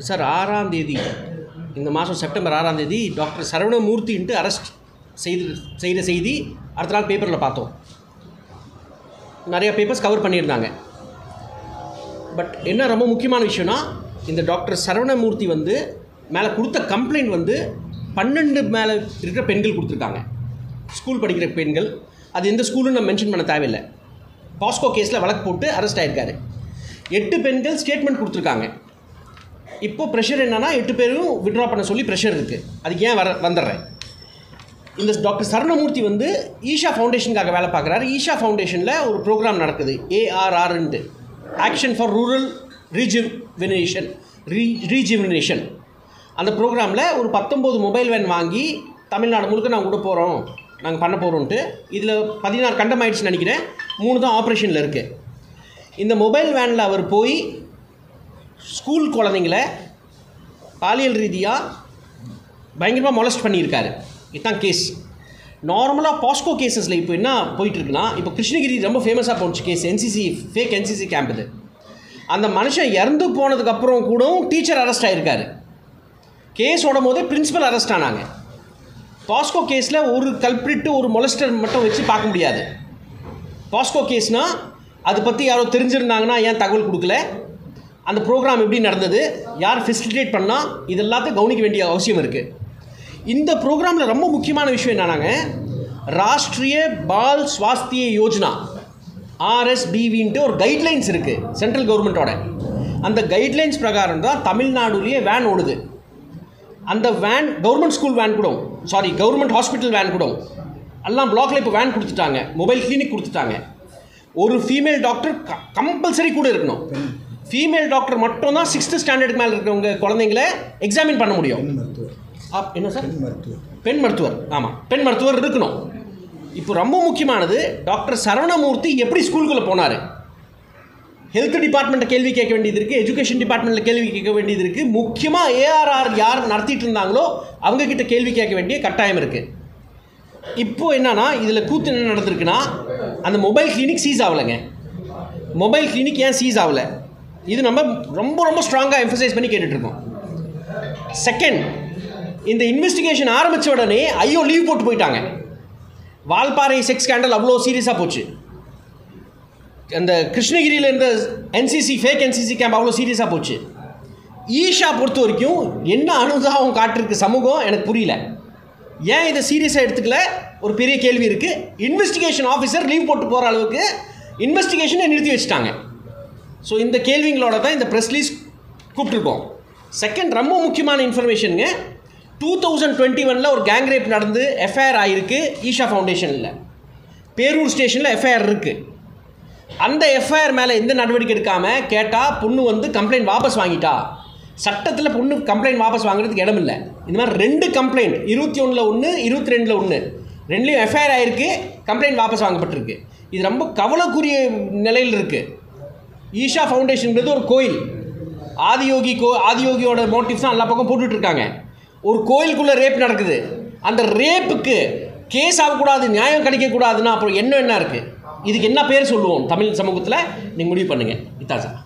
Sir ஆறாம் தேதி இந்த மாதம் செப்டம்பர் ஆறாம் தேதி டாக்டர் சரவணமூர்த்தின்ட்டு அரெஸ்ட் செய்து செய்த செய்தி அடுத்த நாள் பேப்பரில் பார்த்தோம் நிறைய பேப்பர்ஸ் கவர் பண்ணியிருந்தாங்க பட் என்ன ரொம்ப முக்கியமான விஷயம்னா இந்த டாக்டர் சரவணமூர்த்தி வந்து மேலே கொடுத்த கம்ப்ளைண்ட் வந்து பன்னெண்டு மேலே இருக்கிற பெண்கள் கொடுத்துருக்காங்க ஸ்கூல் படிக்கிற பெண்கள் அது எந்த ஸ்கூலுன்னு நம்ம மென்ஷன் பண்ண தேவையில்லை பாஸ்கோ கேஸில் வழக்கு போட்டு அரெஸ்ட் ஆயிருக்காரு எட்டு பெண்கள் ஸ்டேட்மெண்ட் கொடுத்துருக்காங்க இப்போ ப்ரெஷர் என்னன்னா எட்டு பேரும் விட்ரா பண்ண சொல்லி ப்ரெஷர் இருக்குது அதுக்கு ஏன் வர வந்துடுறேன் இந்த டாக்டர் சரணமூர்த்தி வந்து ஈஷா ஃபவுண்டேஷனுக்காக வேலை பார்க்குறாரு ஈஷா ஃபவுண்டேஷனில் ஒரு ப்ரோக்ராம் நடக்குது ஏஆர்ஆர்ன்ட்டு action for rural rejuvenation re rejuvenation அந்த ப்ரோக்ராமில் ஒரு பத்தொம்போது மொபைல் வேன் வாங்கி தமிழ்நாடு முழுக்க நாங்கள் விட போகிறோம் நாங்கள் பண்ண போகிறோன்ட்டு இதில் பதினாறு கண்டம் ஆயிடுச்சுன்னு நினைக்கிறேன் மூணு தான் ஆப்ரேஷனில் இருக்குது இந்த மொபைல் வேனில் அவர் போய் ஸ்கூல் குழந்தைங்கள பாலியல் ரீதியாக பயங்கரமாக மொலஸ்ட் பண்ணியிருக்காரு இதுதான் கேஸ் நார்மலாக பாஸ்கோ கேசஸில் இப்போ என்ன போயிட்டுருக்குன்னா இப்போ கிருஷ்ணகிரி ரொம்ப ஃபேமஸாக போச்சு case NCC fake NCC camp இது அந்த மனுஷன் இறந்து போனதுக்கப்புறம் கூட டீச்சர் அரெஸ்ட் ஆகிருக்காரு கேஸ் ஓடும் போதே பிரின்சிபல் அரெஸ்ட் ஆனாங்க பாஸ்கோ கேஸில் ஒரு கல்பிரிட்டு ஒரு மொலஸ்டர் மட்டும் வச்சு பார்க்க முடியாது பாஸ்கோ கேஸ்னால் அதை பற்றி யாரோ தெரிஞ்சிருந்தாங்கன்னா ஏன் தகவல் கொடுக்கல அந்த ப்ரோக்ராம் எப்படி நடந்தது யார் ஃபெசிலிட்டேட் பண்ணால் இது எல்லாத்தையும் கவனிக்க வேண்டிய அவசியம் இருக்குது இந்த ப்ரோக்ராமில் ரொம்ப முக்கியமான விஷயம் என்னன்னாங்க ராஷ்ட்ரிய பால் ஸ்வாஸ்திய யோஜனா ஆர்எஸ்பிவின்ட்டு ஒரு கைட்லைன்ஸ் இருக்குது சென்ட்ரல் கவர்மெண்ட்டோட அந்த கைட்லைன்ஸ் பிரகாரம் தான் தமிழ்நாடுலேயே வேன் ஓடுது அந்த வேன் கவர்மெண்ட் ஸ்கூல் வேன் கூட சாரி கவர்மெண்ட் ஹாஸ்பிட்டல் வேன் கூட எல்லாம் பிளாக்ல இப்போ வேன் கொடுத்துட்டாங்க மொபைல் கிளினிக் கொடுத்துட்டாங்க ஒரு ஃபீமேல் டாக்டர் கம்பல்சரி கூட இருக்கணும் ஃபீமேல் டாக்டர் மட்டும் தான் சிக்ஸ்த்து ஸ்டாண்டர்டுக்கு மேலே இருக்கிறவங்க குழந்தைங்கள எக்ஸாமின் பண்ண முடியும் பெண் மருத்துவர் அப்- என்ன சார் பெண் மருத்துவர் பெண் மருத்துவர் ஆமாம் பெண் மருத்துவர் இருக்கணும் இப்போ ரொம்ப முக்கியமானது டாக்டர் சரவணமூர்த்தி எப்படி ஸ்கூலுக்குள்ளே போனார் ஹெல்த் டிபார்ட்மெண்ட்டை கேள்வி கேட்க வேண்டியது இருக்குது எஜுகேஷன் டிபார்ட்மெண்ட்டில் கேள்வி கேட்க வேண்டியது இருக்குது முக்கியமாக ஏஆர்ஆர் யார் நடத்திட்டு இருந்தாங்களோ அவங்க கிட்ட கேள்வி கேட்க வேண்டிய கட்டாயம் இருக்குது இப்போ என்னன்னா இதில் கூத்து என்ன நடந்திருக்குன்னா அந்த மொபைல் கிளினிக் சீஸ் ஆகலைங்க மொபைல் கிளினிக் ஏன் சீஸ் ஆகலை இது நம்ம ரொம்ப ரொம்ப ஸ்ட்ராங்காக எம்ஃபசைஸ் பண்ணி கேட்டுட்ருக்கோம் செகண்ட் இந்த இன்வெஸ்டிகேஷன் ஆரம்பித்த உடனே ஐயோ லீவ் போட்டு போயிட்டாங்க வால்பாறை செக்ஸ் ஸ்கேண்டல் அவ்வளோ சீரியஸாக போச்சு அந்த கிருஷ்ணகிரியில் இருந்த என்சிசி ஃபேக் என்சிசி கேம்ப் அவ்வளோ சீரியஸாக போச்சு ஈஷா பொறுத்த வரைக்கும் என்ன அனுதாபம் காட்டிருக்கு சமூகம் எனக்கு புரியல ஏன் இதை சீரியஸாக எடுத்துக்கல ஒரு பெரிய கேள்வி இருக்குது இன்வெஸ்டிகேஷன் ஆஃபீஸர் லீவ் போட்டு போகிற அளவுக்கு இன்வெஸ்டிகேஷனை நிறுத்தி வச்சுட்டாங்க ஸோ இந்த கேள்விங்களோட தான் இந்த ப்ரெஸ் லீஸ் கூப்பிட்ருக்கோம் செகண்ட் ரொம்ப முக்கியமான இன்ஃபர்மேஷனுங்க டூ தௌசண்ட் டுவெண்ட்டி ஒனில் ஒரு கேங் ரேப் நடந்து எஃப்ஐஆர் ஆகிருக்கு ஈஷா ஃபவுண்டேஷனில் பேரூர் ஸ்டேஷனில் எஃப்ஐஆர் இருக்குது அந்த எஃப்ஐஆர் மேலே எந்த நடவடிக்கை எடுக்காமல் கேட்டால் பொண்ணு வந்து கம்ப்ளைண்ட் வாபஸ் வாங்கிட்டா சட்டத்தில் பொண்ணு கம்ப்ளைண்ட் வாபஸ் வாங்குறதுக்கு இடம் இல்லை இந்த மாதிரி ரெண்டு கம்ப்ளைண்ட் இருபத்தி ஒன்றில் ஒன்று இருபத்தி ரெண்டில் ஒன்று ரெண்டுலேயும் எஃப்ஐஆர் ஆயிருக்கு கம்ப்ளைண்ட் வாபஸ் வாங்கப்பட்டிருக்கு இது ரொம்ப கவலைக்குரிய நிலையில் இருக்குது ஈஷா ஃபவுண்டேஷன்ன்றது ஒரு கோயில் ஆதியோகி கோ ஆதியோகியோட மோட்டிவ்ஸ் தான் எல்லா பக்கம் போட்டுட்டு இருக்காங்க ஒரு கோயிலுக்குள்ளே ரேப் நடக்குது அந்த ரேப்புக்கு கேஸ் ஆகக்கூடாது நியாயம் கிடைக்கக்கூடாதுன்னா அப்புறம் என்ன என்ன இருக்குது இதுக்கு என்ன பேர் சொல்லுவோம் தமிழ் சமூகத்தில் நீங்கள் முடிவு பண்ணுங்கள் இதான் சார்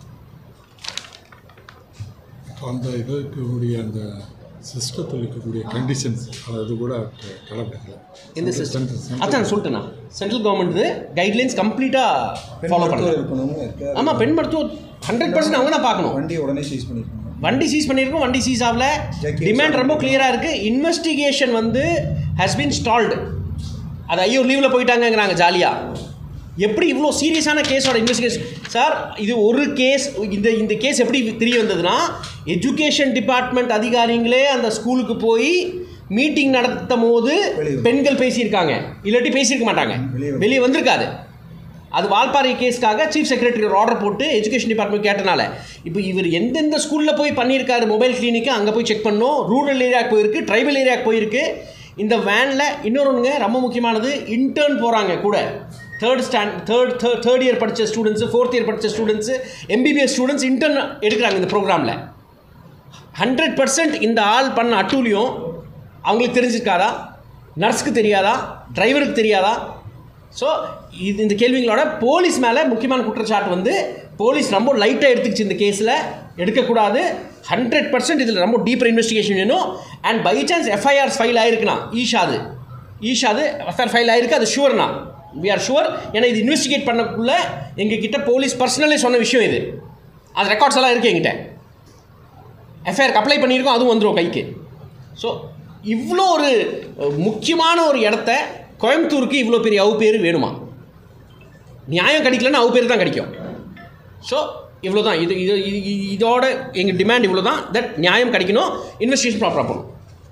அந்த இது இருக்கக்கூடிய அந்த சிஸ்டத்தில் இருக்கக்கூடிய கண்டிஷன்ஸ் அது கூட கலப்படல இந்த சிஸ்டம் அதான் சொல்லிட்டேண்ணா சென்ட்ரல் கவர்மெண்ட் கைட்லைன்ஸ் கம்ப்ளீட்டாக ஃபாலோ பண்ணல இருக்கணும்னு இருக்கு ஆமாம் பெண் மருத்துவம் ஹண்ட்ரட் பர்சன்ட் அவங்க தான் பார்க்கணும் வண்டி உடனே சீஸ் பண்ணிருக்கணும் வண்டி சீஸ் பண்ணியிருக்கோம் வண்டி சீஸ் ஆகல Jacket டிமாண்ட் ரொம்ப கிளியராக இருக்குது இன்வெஸ்டிகேஷன் வந்து ஹஸ் been ஸ்டால்டு அது ஐயோ லீவில் போயிட்டாங்கங்கிறாங்க ஜாலியாக எப்படி இவ்வளோ சீரியஸான கேஸோட இன்வெஸ்டிகேஷன் சார் இது ஒரு கேஸ் இந்த இந்த கேஸ் எப்படி தெரிய வந்ததுன்னா எஜுகேஷன் டிபார்ட்மெண்ட் அதிகாரிங்களே அந்த ஸ்கூலுக்கு போய் மீட்டிங் நடத்தும் போது வெளிய பெண்கள் பேசியிருக்காங்க இல்லாட்டி பேசியிருக்க மாட்டாங்க வெளிய வந்து- வெளியே வந்திருக்காது அது வால்பாறை கேஸ்க்காக சீஃப் செக்ரட்டரி ஒரு ஆர்டர் போட்டு எஜுகேஷன் டிபார்ட்மெண்ட் கேட்டனால இப்போ இவர் எந்தெந்த ஸ்கூலில் போய் பண்ணியிருக்காரு மொபைல் கிளினிக்கு அங்கே போய் செக் பண்ணோம் ரூரல் ஏரியாவுக்கு போயிருக்கு ட்ரைபல் ஏரியாவுக்கு போயிருக்கு இந்த வேனில் இன்னொருங்க ரொம்ப முக்கியமானது இன்டர்ன் போகிறாங்க கூட third stand third third third year படித்த ஸ்டூடெண்ட்ஸு ஃபோர்த் இயர் படித்த ஸ்டூடெண்ட்ஸு எம்பிபிஎஸ் ஸ்டூடெண்ட்ஸ் இன்டர்ன் எடுக்கிறாங்க இந்த ப்ரோக்ராமில் ஹண்ட்ரட் பர்சன்ட் இந்த ஆள் பண்ண அட்டூழியம் அவங்களுக்கு தெரிஞ்சிருக்காதா நர்ஸ்க்கு தெரியாதா டிரைவருக்கு தெரியாதா ஸோ இது இந்த கேள்விங்களோட போலீஸ் மேலே முக்கியமான குற்றச்சாட்டு வந்து போலீஸ் ரொம்ப லைட்டாக எடுத்துக்கிச்சு இந்த கேஸில் எடுக்கக்கூடாது ஹண்ட்ரட் பர்சன்ட் இதில் ரொம்ப டீப்பர் இன்வெஸ்டிகேஷன் வேணும் and by chance FIRs file ஆயிருக்குண்ணா ஈஷாது ஈஷாது எஃப்ஐஆர் ஃபைல் ஆயிருக்கு அது ஷுவர்ண்ணா வி ஆர் ஷுவர் ஏன்னா இது இன்வெஸ்டிகேட் பண்ணக்குள்ள எங்ககிட்ட போலீஸ் பர்சனலே சொன்ன விஷயம் இது அது ரெக்கார்ட்ஸ் எல்லாம் இருக்குது எங்கிட்ட எஃப்ஐஆருக்கு அப்ளை பண்ணியிருக்கோம் அதுவும் வந்துடும் கைக்கு ஸோ இவ்வளோ ஒரு அஹ், முக்கியமான ஒரு இடத்த கோயம்புத்தூருக்கு இவ்வளோ பெரிய அவு பேர் வேணுமா நியாயம் கிடைக்கலன்னா அவு பேர் தான் கிடைக்கும் ஸோ இவ்வளோ தான் இது இது இது- இது- இதோட எங்கள் டிமாண்ட் இவ்வளோ தான் தட் நியாயம் கிடைக்கணும் இன்வெஸ்டிகேஷன் ப்ராப்பராக பண்ணணும்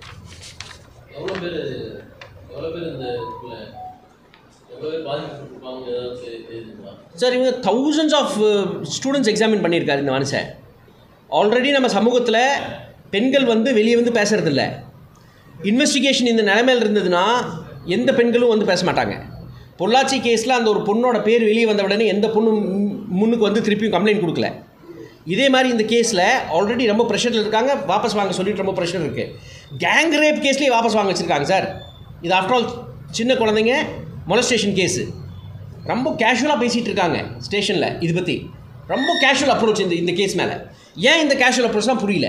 எவ்வளோ பேர் எவ்வளோ பேர் இந்த இதுக்குள்ள எவ்வளோ பேர் பாதிக்கப்பட்டிருப்பாங்க ஏதாவது தெரி- தெரியுதுங்களா சார் இவங்க தௌசண்ட்ஸ் ஆஃப் ஸ்டூடெண்ட்ஸ் எக்ஸாமின் பண்ணியிருக்காரு இந்த மனுஷன் ஆல்ரெடி நம்ம சமூகத்தில் பெண்கள் வந்து வெளியே வந்து பேசுறதில்ல இன்வெஸ்டிகேஷன் இந்த நிலைமையில் இருந்ததுன்னா எந்த பெண்களும் வந்து பேச மாட்டாங்க பொள்ளாச்சி கேஸில் அந்த ஒரு பொண்ணோட பேர் வெளியே வந்த உடனே எந்த பொண்ணும் மு- முன்னுக்கு வந்து திருப்பியும் கம்ப்ளைண்ட் கொடுக்கல இதே மாதிரி இந்த கேஸில் ஆல்ரெடி ரொம்ப ப்ரெஷரில் இருக்காங்க வாபஸ் வாங்க சொல்லிட்டு ரொம்ப ப்ரெஷர் இருக்குது கேங் ரேப் கேஸ்லேயே வாபஸ் வாங்க வச்சுருக்காங்க சார் இது ஆஃப்டர் ஆல் சின்ன குழந்தைங்க மொலஸ்டேஷன் கேஸு ரொம்ப கேஷுவலாக பேசிகிட்டு இருக்காங்க ஸ்டேஷனில் இது பற்றி ரொம்ப கேஷுவல் அப்ரோச் இந்த இந்த கேஸ் மேலே ஏன் இந்த கேஷுவல் அப்ரோச் தான் புரியல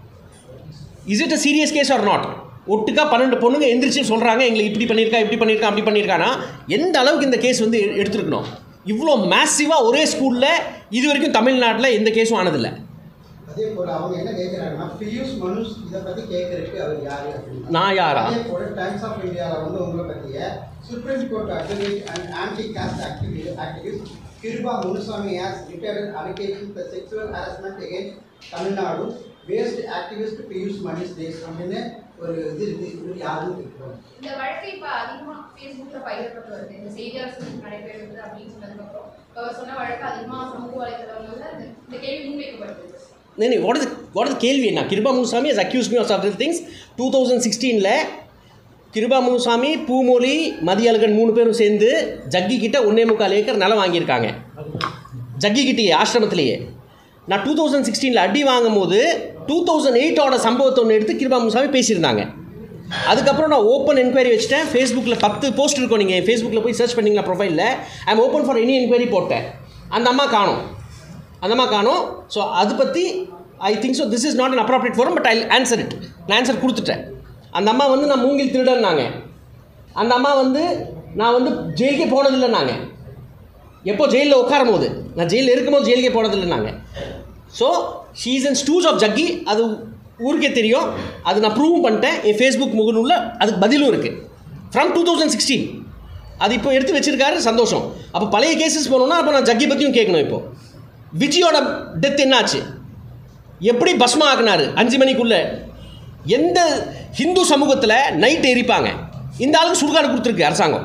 is it a serious case or not ஒட்டுக்கா பன்னெண்டு பொண்ணுங்க எந்திரிச்சு சொல்கிறாங்க எங்களை இப்படி பண்ணியிருக்கா இப்படி பண்ணியிருக்கா அப்படி பண்ணியிருக்கானா எந்த அளவுக்கு இந்த கேஸ் வந்து எ- எடுத்திருக்கணும் இவ்வளோ மேசிவாக ஒரே ஸ்கூலில் இது வரைக்கும் தமிழ்நாட்டில் எந்த கேஸும் ஆனதில்லை அதே போல அவங்க என்ன கேட்குறாங்கன்னா பியூஷ் மனுஷ் இதை பத்தி கேட்கறதுக்கு அவர் யாரு அப்படின்னு நான் யாரா அதே போல டைம்ஸ் ஆஃப் இந்தியாவில் வந்து உங்களை பற்றிய supreme court advocate and anti caste activist activist Kiruba Munusamy has written allegation the sexual harassment against Tamil Nadu based activist Piyush Manish தேஸ் அப்படின்னு ஒரு இது இருக்கு இவர் யாருன்னு கேட்குறோம் இந்த வழக்கு இப்ப அதிகமா Facebookல பகிரப்பட்டு வருது இந்த செய்தியாளர் சந்திப்பு நடைபெறுது அப்படின்னு சொன்னதுக்கப்புறம் இப்ப அவர் சொன்ன வழக்கு அதிகமா சமூக வலைதளங்கள்ல இந்த- இந்த கேள்வி முன்வைக்கப்படுது நீ வாட் இஸ் வாட் இஸ் கேள்வி என்ன Kiruba Munusamy has accused me of several things two thousand சிக்ஸ்டீனில் கிருபா முனுசாமி பூமொழி மதியழகன் மூணு பேரும் சேர்ந்து ஜக்கி கிட்ட ஒன்னே முக்கால் ஏக்கர் நிலம் வாங்கியிருக்காங்க ஜக்கி கிட்டேயே ஆசிரமத்திலேயே நான் டூ தௌசண்ட் சிக்ஸ்டீனில் அடி வாங்கும் போது டூ தௌசண்ட் எயிட்டோட சம்பவத்தை ஒன்று எடுத்து கிருபா முனுசாமி பேசியிருந்தாங்க அதுக்கப்புறம் நான் ஓப்பன் என்கொயரி வச்சுட்டேன் ஃபேஸ்புக்கில் பத்து போஸ்ட் இருக்கும் நீங்கள் ஃபேஸ்புக்கில் போய் சர்ச் பண்ணிங்களா ப்ரொஃபைலில் I am open for any enquiry போட்டேன் அந்த அம்மா காணும் அந்த அம்மா காணும் ஸோ அது பற்றி I think so this is not an appropriate forum but I answer it நான் ஆன்சர் கொடுத்துட்டேன் அந்த அம்மா வந்து நான் மூங்கில் திருடன்னாங்க அந்த அம்மா வந்து நான் வந்து ஜெயிலுக்கே போனதில்லைன்னாங்க எப்போ ஜெயிலில் உட்காரும் போது நான் ஜெயிலில் இருக்கும்போது ஜெயிலுக்கே போனதில்லைன்னாங்க so she's and stooge of Jaggi அது ஊருக்கே தெரியும் அது நான் ப்ரூவ் பண்ணிட்டேன் என் ஃபேஸ்புக் முகநூலில் அதுக்கு பதிலும் இருக்குது ஃப்ரம் டூ தௌசண்ட் சிக்ஸ்டீன் அது இப்போ எடுத்து வச்சிருக்காரு சந்தோஷம் அப்போ பழைய கேசஸ் போனோம்னா அப்போ நான் ஜக்கி பற்றியும் கேட்கணும் இப்போ விஜயோட டெத் என்னாச்சு எப்படி பஸ்மா ஆக்குனாரு அஞ்சு மணிக்குள்ளே எந்த ஹிந்து சமூகத்தில் நைட் எரிப்பாங்க இந்த ஆளுக்கு சுடுகாடு கொடுத்துருக்கு அரசாங்கம்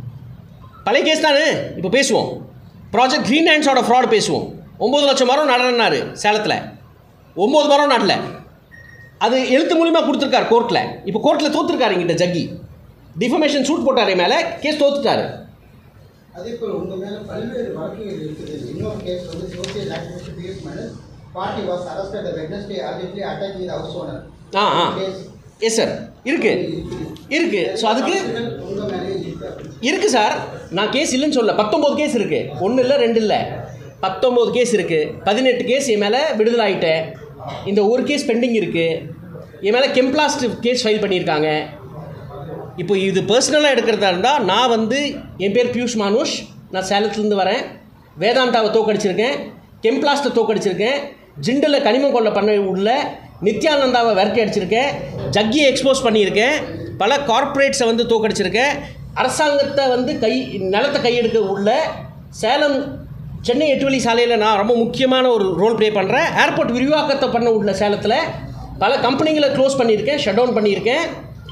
பழைய கேஸ் தானே இப்போ பேசுவோம் ப்ராஜெக்ட் க்ரீன் ஹேண்ட்ஸோட ஃப்ராட் பேசுவோம் ஒம்பது லட்சம் மரம் நடனாரு சேலத்தில் ஒம்பது மரம் நடல அது எழுத்து மூலிமா கொடுத்துருக்காரு கோர்ட்டில் இப்போ கோர்ட்டில் தோத்துருக்காரு எங்கிட்ட ஜக்கி டிஃபமேஷன் சூட் போட்டார் என் மேலே கேஸ் தோத்துட்டாரு அதே போல் உங்கள் மேலே பல்வேறு வழக்குகள் இருக்குது இன்னொரு கேஸ் வந்து social activist Piyush Manish party was arrested Wednesday urgently attack the house owner ah ah yes sir இருக்கு இருக்கு ஸோ அதுக்கு உங்கள் மேலே இருக்கு அப்படின்னு இருக்கு சார் நான் கேஸ் இல்லைன்னு சொல்ல பத்தொம்போது கேஸ் இருக்கு ஒன்று இல்லை ரெண்டு இல்லை பத்தொம்போது கேஸ் இருக்கு பதினெட்டு கேஸ் என் மேலே விடுதலை ஆயிட்டேன் இந்த ஒரு கேஸ் பெண்டிங் இருக்கு என் மேலே கெம்ப்ளாஸ்ட் கேஸ் ஃபைல் பண்ணியிருக்காங்க இப்போ இது பர்சனலாக எடுக்கிறதா இருந்தால் நான் வந்து என் பேர் பியூஷ் மானுஷ் நான் சேலத்துலேருந்து வரேன் வேதாந்தாவை தோக்கடிச்சிருக்கேன் கெம்ப்ளாஸ்ட்டை தோக்கடிச்சிருக்கேன் ஜிண்டலில் கனிமம் கொள்ள பண்ண உள்ள நித்யானந்தாவை விரட்டி அடிச்சிருக்கேன் ஜக்கியை எக்ஸ்போஸ் பண்ணியிருக்கேன் பல கார்ப்பரேட்ஸை வந்து தோக்கடிச்சிருக்கேன் அரசாங்கத்தை வந்து கை நிலத்தை கையெடுக்க உள்ள சேலம் சென்னை எட்டு வழி சாலையில் நான் ரொம்ப முக்கியமான ஒரு ரோல் ப்ளே பண்ணுறேன் ஏர்போர்ட் விரிவாக்கத்தை பண்ண உள்ள சேலத்தில் பல கம்பெனிகளை க்ளோஸ் பண்ணியிருக்கேன் ஷட் டவுன் பண்ணியிருக்கேன்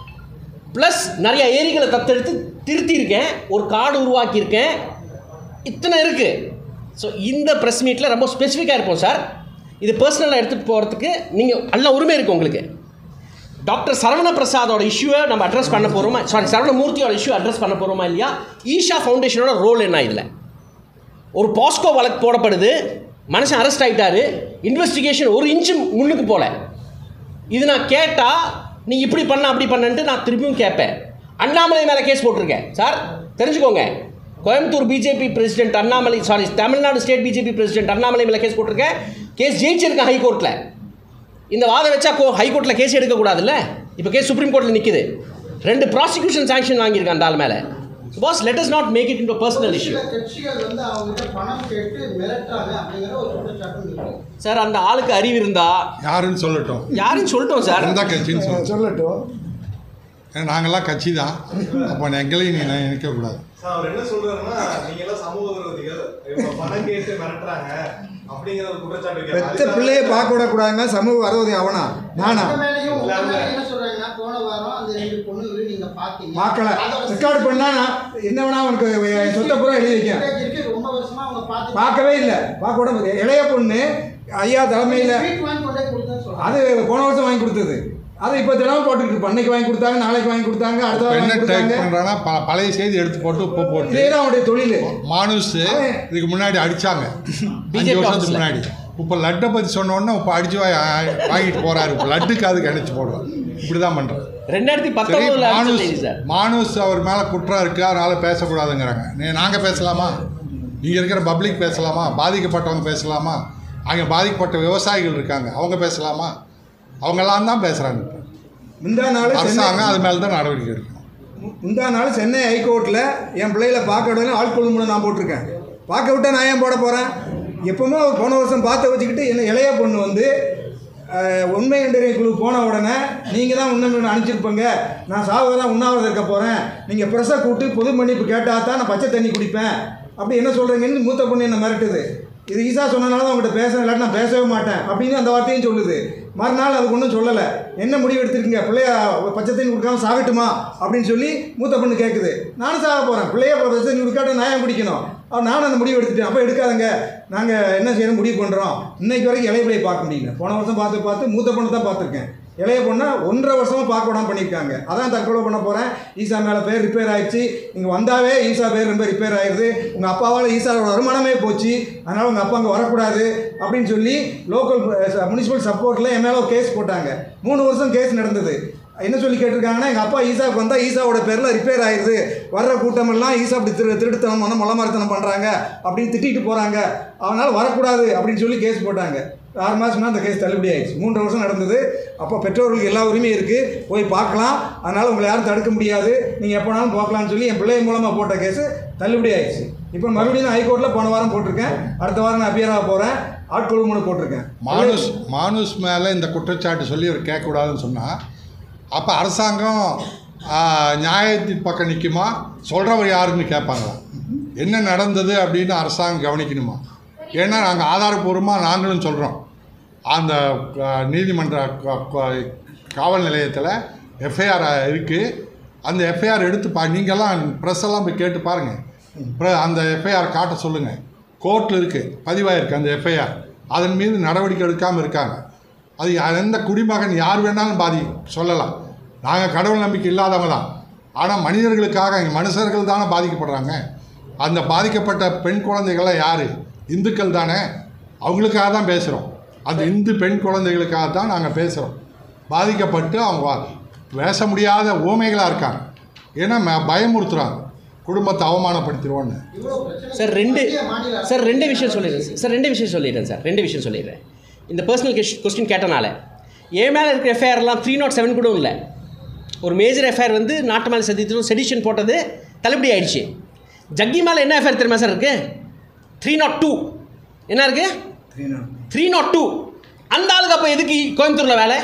ப்ளஸ் நிறைய ஏரிகளை தத்தெடுத்து திருத்தியிருக்கேன் ஒரு கார்டு உருவாக்கியிருக்கேன் இத்தனை இருக்குது ஸோ இந்த ப்ரெஸ் மீட்டில் ரொம்ப ஸ்பெசிஃபிக்காக இருப்போம் சார் இது பர்சனலாக எடுத்துகிட்டு போகிறதுக்கு நீங்கள் நல்ல உரிமை இருக்குது உங்களுக்கு டாக்டர் சரவண பிரசாதோட இஷ்யூவை நம்ம அட்ரஸ் பண்ண போகிறோமா சாரி சரவணமூர்த்தியோட இஷ்யூ அட்ரஸ் பண்ண போகிறோமா இல்லையா ஈஷா ஃபவுண்டேஷனோட ரோல் என்ன இதில் ஒரு பாஸ்கோ வழக்கு போடப்படுது மனுஷன் அரெஸ்ட் ஆகிட்டாரு இன்வெஸ்டிகேஷன் ஒரு இன்ச்சு முன்னுக்கு போல இது நான் கேட்டால் நீ இப்படி பண்ண அப்படி பண்ணன்ட்டு நான் திருப்பியும் கேட்பேன் அண்ணாமலை மேலே கேஸ் போட்டிருக்கேன் சார் தெரிஞ்சுக்கோங்க Coimbatore BJP president Annamalai sorry Tamil Nadu state BJP president Annamalai மேலே கேஸ் போட்டிருக்கேன் கேஸ் ஜெயிச்சிருக்கேன் ஹைகோர்ட்டில் இந்த வாதம் வச்சா கோ ஹைகோர்ட்டில் கேஸ் எடுக்கக்கூடாதுல்ல இப்போ கேஸ் சுப்ரீம் கோர்ட்டில் நிற்குது ரெண்டு ப்ராசிக்யூஷன் சாங்ஷன் வாங்கியிருக்கான் அந்த ஆள் மேலே boss let us not make it into personal issue சில கட்சிகள் வந்து அவங்க பணம் கேட்டு மிரட்டுறாங்க அப்படிங்கிற ஒரு குற்றச்சாட்டும் இருக்கு சார் அந்த ஆளுக்கு அறிவு இருந்தா யாருன்னு சொல்லட்டும் யாருன்னு சொல்லிட்டோம் சார் எந்த கட்சின்னு சொல்லட்டும் சொல்லட்டும் ஏன்னா நாங்கெல்லாம் கட்சி தான் அப்போ எங்களையும் நீ நினைக்கக்கூடாது சார் அவர் என்ன சொல்றாருன்னா நீங்க எல்லாம் சமூக விரோதிகள் இவங்க பணம் கேட்டு மிரட்டுறாங்க அப்படிங்கிற ஒரு குற்றச்சாட்டு வைக்கிறாரு. பெத்த பிள்ளையை பார்க்க விடக்கூடாதுங்க சமூக வரவதி அவனா நானா உங்க மேலேயும் உங்க மேலே என்ன சொல்றாங்கன்னா போன வாரம் அந்த ரெண்டு பொண்ணுகளையும் நீங்க பாத்தீங்க பார்க்கல அதோட ரெக்கார்டு பண்ணா நான் என்ன வேணா உனக்கு என் சொத்தை பூரா எழுதி வைக்கேன் footage இருக்கு ரொம்ப வருஷமா அவங்க பார்த்து பார்க்கவே இல்லை பார்க்க விட முடியாது. இளைய பொண்ணு ஐயா தலைமையில் ஸ்வீட் வாங்கி கொண்டே கொடுத்தேன்னு சொல்றாங்க அது போன வருஷம் வாங்கி கொடுத்தது அது இப்போ தினமும் போட்டுக்கிட்டு இருப்போம். அன்னைக்கு வாங்கி கொடுத்தாங்க நாளைக்கு வாங்கி கொடுத்தாங்க அடுத்த இப்போ வாரம் என்ன வாங்கி டைப் கொடுத்தாங்க பண்ணுறான்னா ப பழைய செய்தி எடுத்து போட்டு இப்போ போட்டு இதே தான் அவனுடைய தொழில் மானுஸ் இதுக்கு முன்னாடி அடிச்சாங்க அஞ்சு BJP வருஷத்துக்கு office ல. முன்னாடி இப்போ லட்டை பற்றி சொன்ன உடனே இப்போ அடிச்சு வாய் வாங்கிட்டு போறாரு இப்போ லட்டுக்கு அதுக்கு அடிச்சு போடுவார் இப்படி தான் பண்ணுறாரு ரெண்டாயிரத்தி சரி பத்தொன்பதுல மானுஸ் சார் மானுஸ் அவர் மேலே குற்றம் இருக்குது அதனால் பேசக்கூடாதுங்கிறாங்க நீ நாங்கள் பேசலாமா இங்கே இருக்கிற பப்ளிக் பேசலாமா பாதிக்கப்பட்டவங்க பேசலாமா அங்கே பாதிக்கப்பட்ட விவசாயிகள் இருக்காங்க அவங்க பேசலாமா அவங்கெல்லாம் தான் பேசுகிறாங்க முந்தா நாள் சென்னை அரசாங்கம் அது மேலே தான் நடவடிக்கை எடுக்கணும் முந்தா நாள் சென்னை ஹைகோர்ட்டில் என் பிள்ளைகளை பார்க்க விடல ஆட்கொள் மூலம் நான் போட்டிருக்கேன் பார்க்க விட்டா நான் ஏன் போட போகிறேன் எப்பவுமே அவர் போன வருஷம் பார்த்து வச்சுக்கிட்டு என்ன இளைய பொண்ணு வந்து அஹ், உண்மை கண்டறிய குழு போன உடனே நீங்கள் தான் உண்மை அனுப்பிச்சிருப்பீங்க நான் சாவதான் உண்ணாவிரதம் இருக்க போகிறேன் நீங்கள் ப்ரெஸ்ஸை கூப்பிட்டு பொது மன்னிப்பு கேட்டால் தான் நான் பச்சை தண்ணி குடிப்பேன் அப்படி என்ன சொல்கிறீங்கன்னு மூத்த பொண்ணு என்ன மிரட்டுது இது ஈஸா சொன்னனால தான் உங்கள்கிட்ட பேச இல்லாட்டி நான் பேசவே மாட்டேன் அப்படின்னு அந்த வார்த்தையும் சொல்லுது மறுநாள் அதுக்கு ஒன்றும் சொல்லலை என்ன முடிவு எடுத்திருக்கீங்க பிள்ளைய பச்சை தண்ணி கொடுக்காம சாகட்டுமா அப்படின்னு சொல்லி மூத்த பொண்ணு கேட்குது நானும் சாக போகிறேன் பிள்ளைய பச்சை தண்ணி கொடுக்காட்ட நான் ஏன் குடிக்கணும் அப்ப நானும் அந்த முடிவு எடுத்துட்டேன் அப்போ எடுக்காதங்க நாங்கள் என்ன செய்யணும் முடிவு பண்ணுறோம் இன்னைக்கு வரைக்கும் இளைய பிள்ளையை பார்க்க முடியல போன வருஷம் பார்த்து பார்த்து மூத்த பொண்ணு தான் பார்த்துருக்கேன் இளைய பொண்ணை ஒன்றரை வருஷமாக பார்க்க விடாம பண்ணியிருக்காங்க அதான் தற்கொலை பண்ண போகிறேன் ஈசா மேலே பேர் ரிப்பேர் ஆயிடுச்சு நீங்கள் வந்தாவே ஈசா பேர் ரொம்ப ரிப்பேர் ஆயிடுது உங்கள் அப்பாவால் ஈசாவோட வருமானமே போச்சு அதனால் உங்கள் அப்பா அங்கே வரக்கூடாது அப்படின்னு சொல்லி லோக்கல் முனிசிபல் சப்போர்ட்டில் என் மேலே ஒரு கேஸ் போட்டாங்க மூணு வருஷம் கேஸ் நடந்தது என்ன சொல்லி கேட்டிருக்காங்கன்னா எங்கள் அப்பா ஈசாவுக்கு வந்தால் ஈசாவோட பேரில் ரிப்பேர் ஆயிடுது வர்ற கூட்டமெல்லாம் ஈசா அப்படி திரு திருட்டுத்தனம் பண்ண மொளமாரித்தனம் பண்ணுறாங்க அப்படின்னு திட்டிட்டு போகிறாங்க அதனால் வரக்கூடாது அப்படின்னு சொல்லி கேஸ் போட்டாங்க ஆறு மாதம்னா அந்த கேஸ் தள்ளுபடி ஆயிடுச்சு மூன்று வருஷம் நடந்தது அப்போ பெற்றோர்களுக்கு எல்லா உரிமையும் இருக்குது போய் பார்க்கலாம் அதனால் உங்களை யாரும் தடுக்க முடியாது நீங்கள் எப்போனாலும் பார்க்கலாம்னு சொல்லி என் பிள்ளை மூலமாக போட்ட கேஸு தள்ளுபடி ஆயிடுச்சு இப்போ மறுபடியும் நான் ஹைகோர்ட்டில் போன வாரம் போட்டிருக்கேன் அடுத்த வாரம் நான் அப்பியராக போகிறேன் ஆட்கொழு மூணு போட்டிருக்கேன் மானுஸ் மானுஸ் மேலே இந்த குற்றச்சாட்டு சொல்லி அவர் கேட்கக்கூடாதுன்னு சொன்னால் அப்போ அரசாங்கம் ஆ, நியாயத்தின் பக்கம் நிற்குமா சொல்கிறவர் யாருன்னு கேட்பாங்களா என்ன நடந்தது அப்படின்னு அரசாங்கம் கவனிக்கணுமா ஏன்னா நாங்கள் ஆதாரபூர்வமாக நாங்களும் சொல்கிறோம் அந்த ஆ, நீதிமன்ற கா- கா- காவல் நிலையத்தில் எஃப்ஐஆர் இருக்குது அந்த எஃப்ஐஆர் எடுத்து பா நீங்கள்லாம் ப்ரெஸ் எல்லாம் போய் கேட்டு பாருங்கள் அப்புறம் அந்த எஃப்ஐஆர் காட்ட சொல்லுங்கள் கோர்ட்டில் இருக்குது பதிவாயிருக்கு அந்த எஃப்ஐஆர் அதன் மீது நடவடிக்கை எடுக்காமல் இருக்காங்க அது யா- எந்த குடிமகன் யார் வேணாலும் பாதி சொல்லலாம் நாங்கள் கடவுள் நம்பிக்கை இல்லாதவங்க தான் ஆனால் மனிதர்களுக்காக இங்கே மனுஷர்கள் தானே பாதிக்கப்படுறாங்க அந்த பாதிக்கப்பட்ட பெண் குழந்தைகள்லாம் யார் இந்துக்கள் தானே அவங்களுக்காக தான் பேசுகிறோம் அந்த இந்து பெண் குழந்தைகளுக்காக தான் நாங்கள் பேசுகிறோம் பாதிக்கப்பட்டு அவங்க வா- பேச முடியாத ஊமைகளாக இருக்காங்க ஏன்னா ம- பயமுறுத்துறாங்க குடும்பத்தை அவமானப்படுத்திடுவோன்னு இவ்வளோ பிரச்சனை சார் ரெண்டு மத்திய மாநில அரசு சார் ரெண்டு விஷயம் சொல்லிடுறேன் சார். சார் ரெண்டு விஷயம் சொல்லிடுறேன் சார் ரெண்டு விஷயம் சொல்லிடுறேன் இந்த பர்சனல் கொஸ்டின் கேட்டனால என் மேலே இருக்கிற எஃப்ஐஆர்லாம் த்ரீ நாட் செவன் கூட இல்லை ஒரு மேஜர் எஃப்ஐஆர் வந்து நாட்டு மேலே சதித்திலும் செடிஷன் போட்டது தள்ளுபடி ஆயிடுச்சு ஜக்கி மேலே என்ன எஃப்ஐஆர் தெரியுமா சார் இருக்குது த்ரீ நாட் டூ என்ன இருக்குது த்ரீ நாட் டூ அந்த ஆளுக்கு அப்போ எதுக்கு கோயம்புத்தூரில் வேலை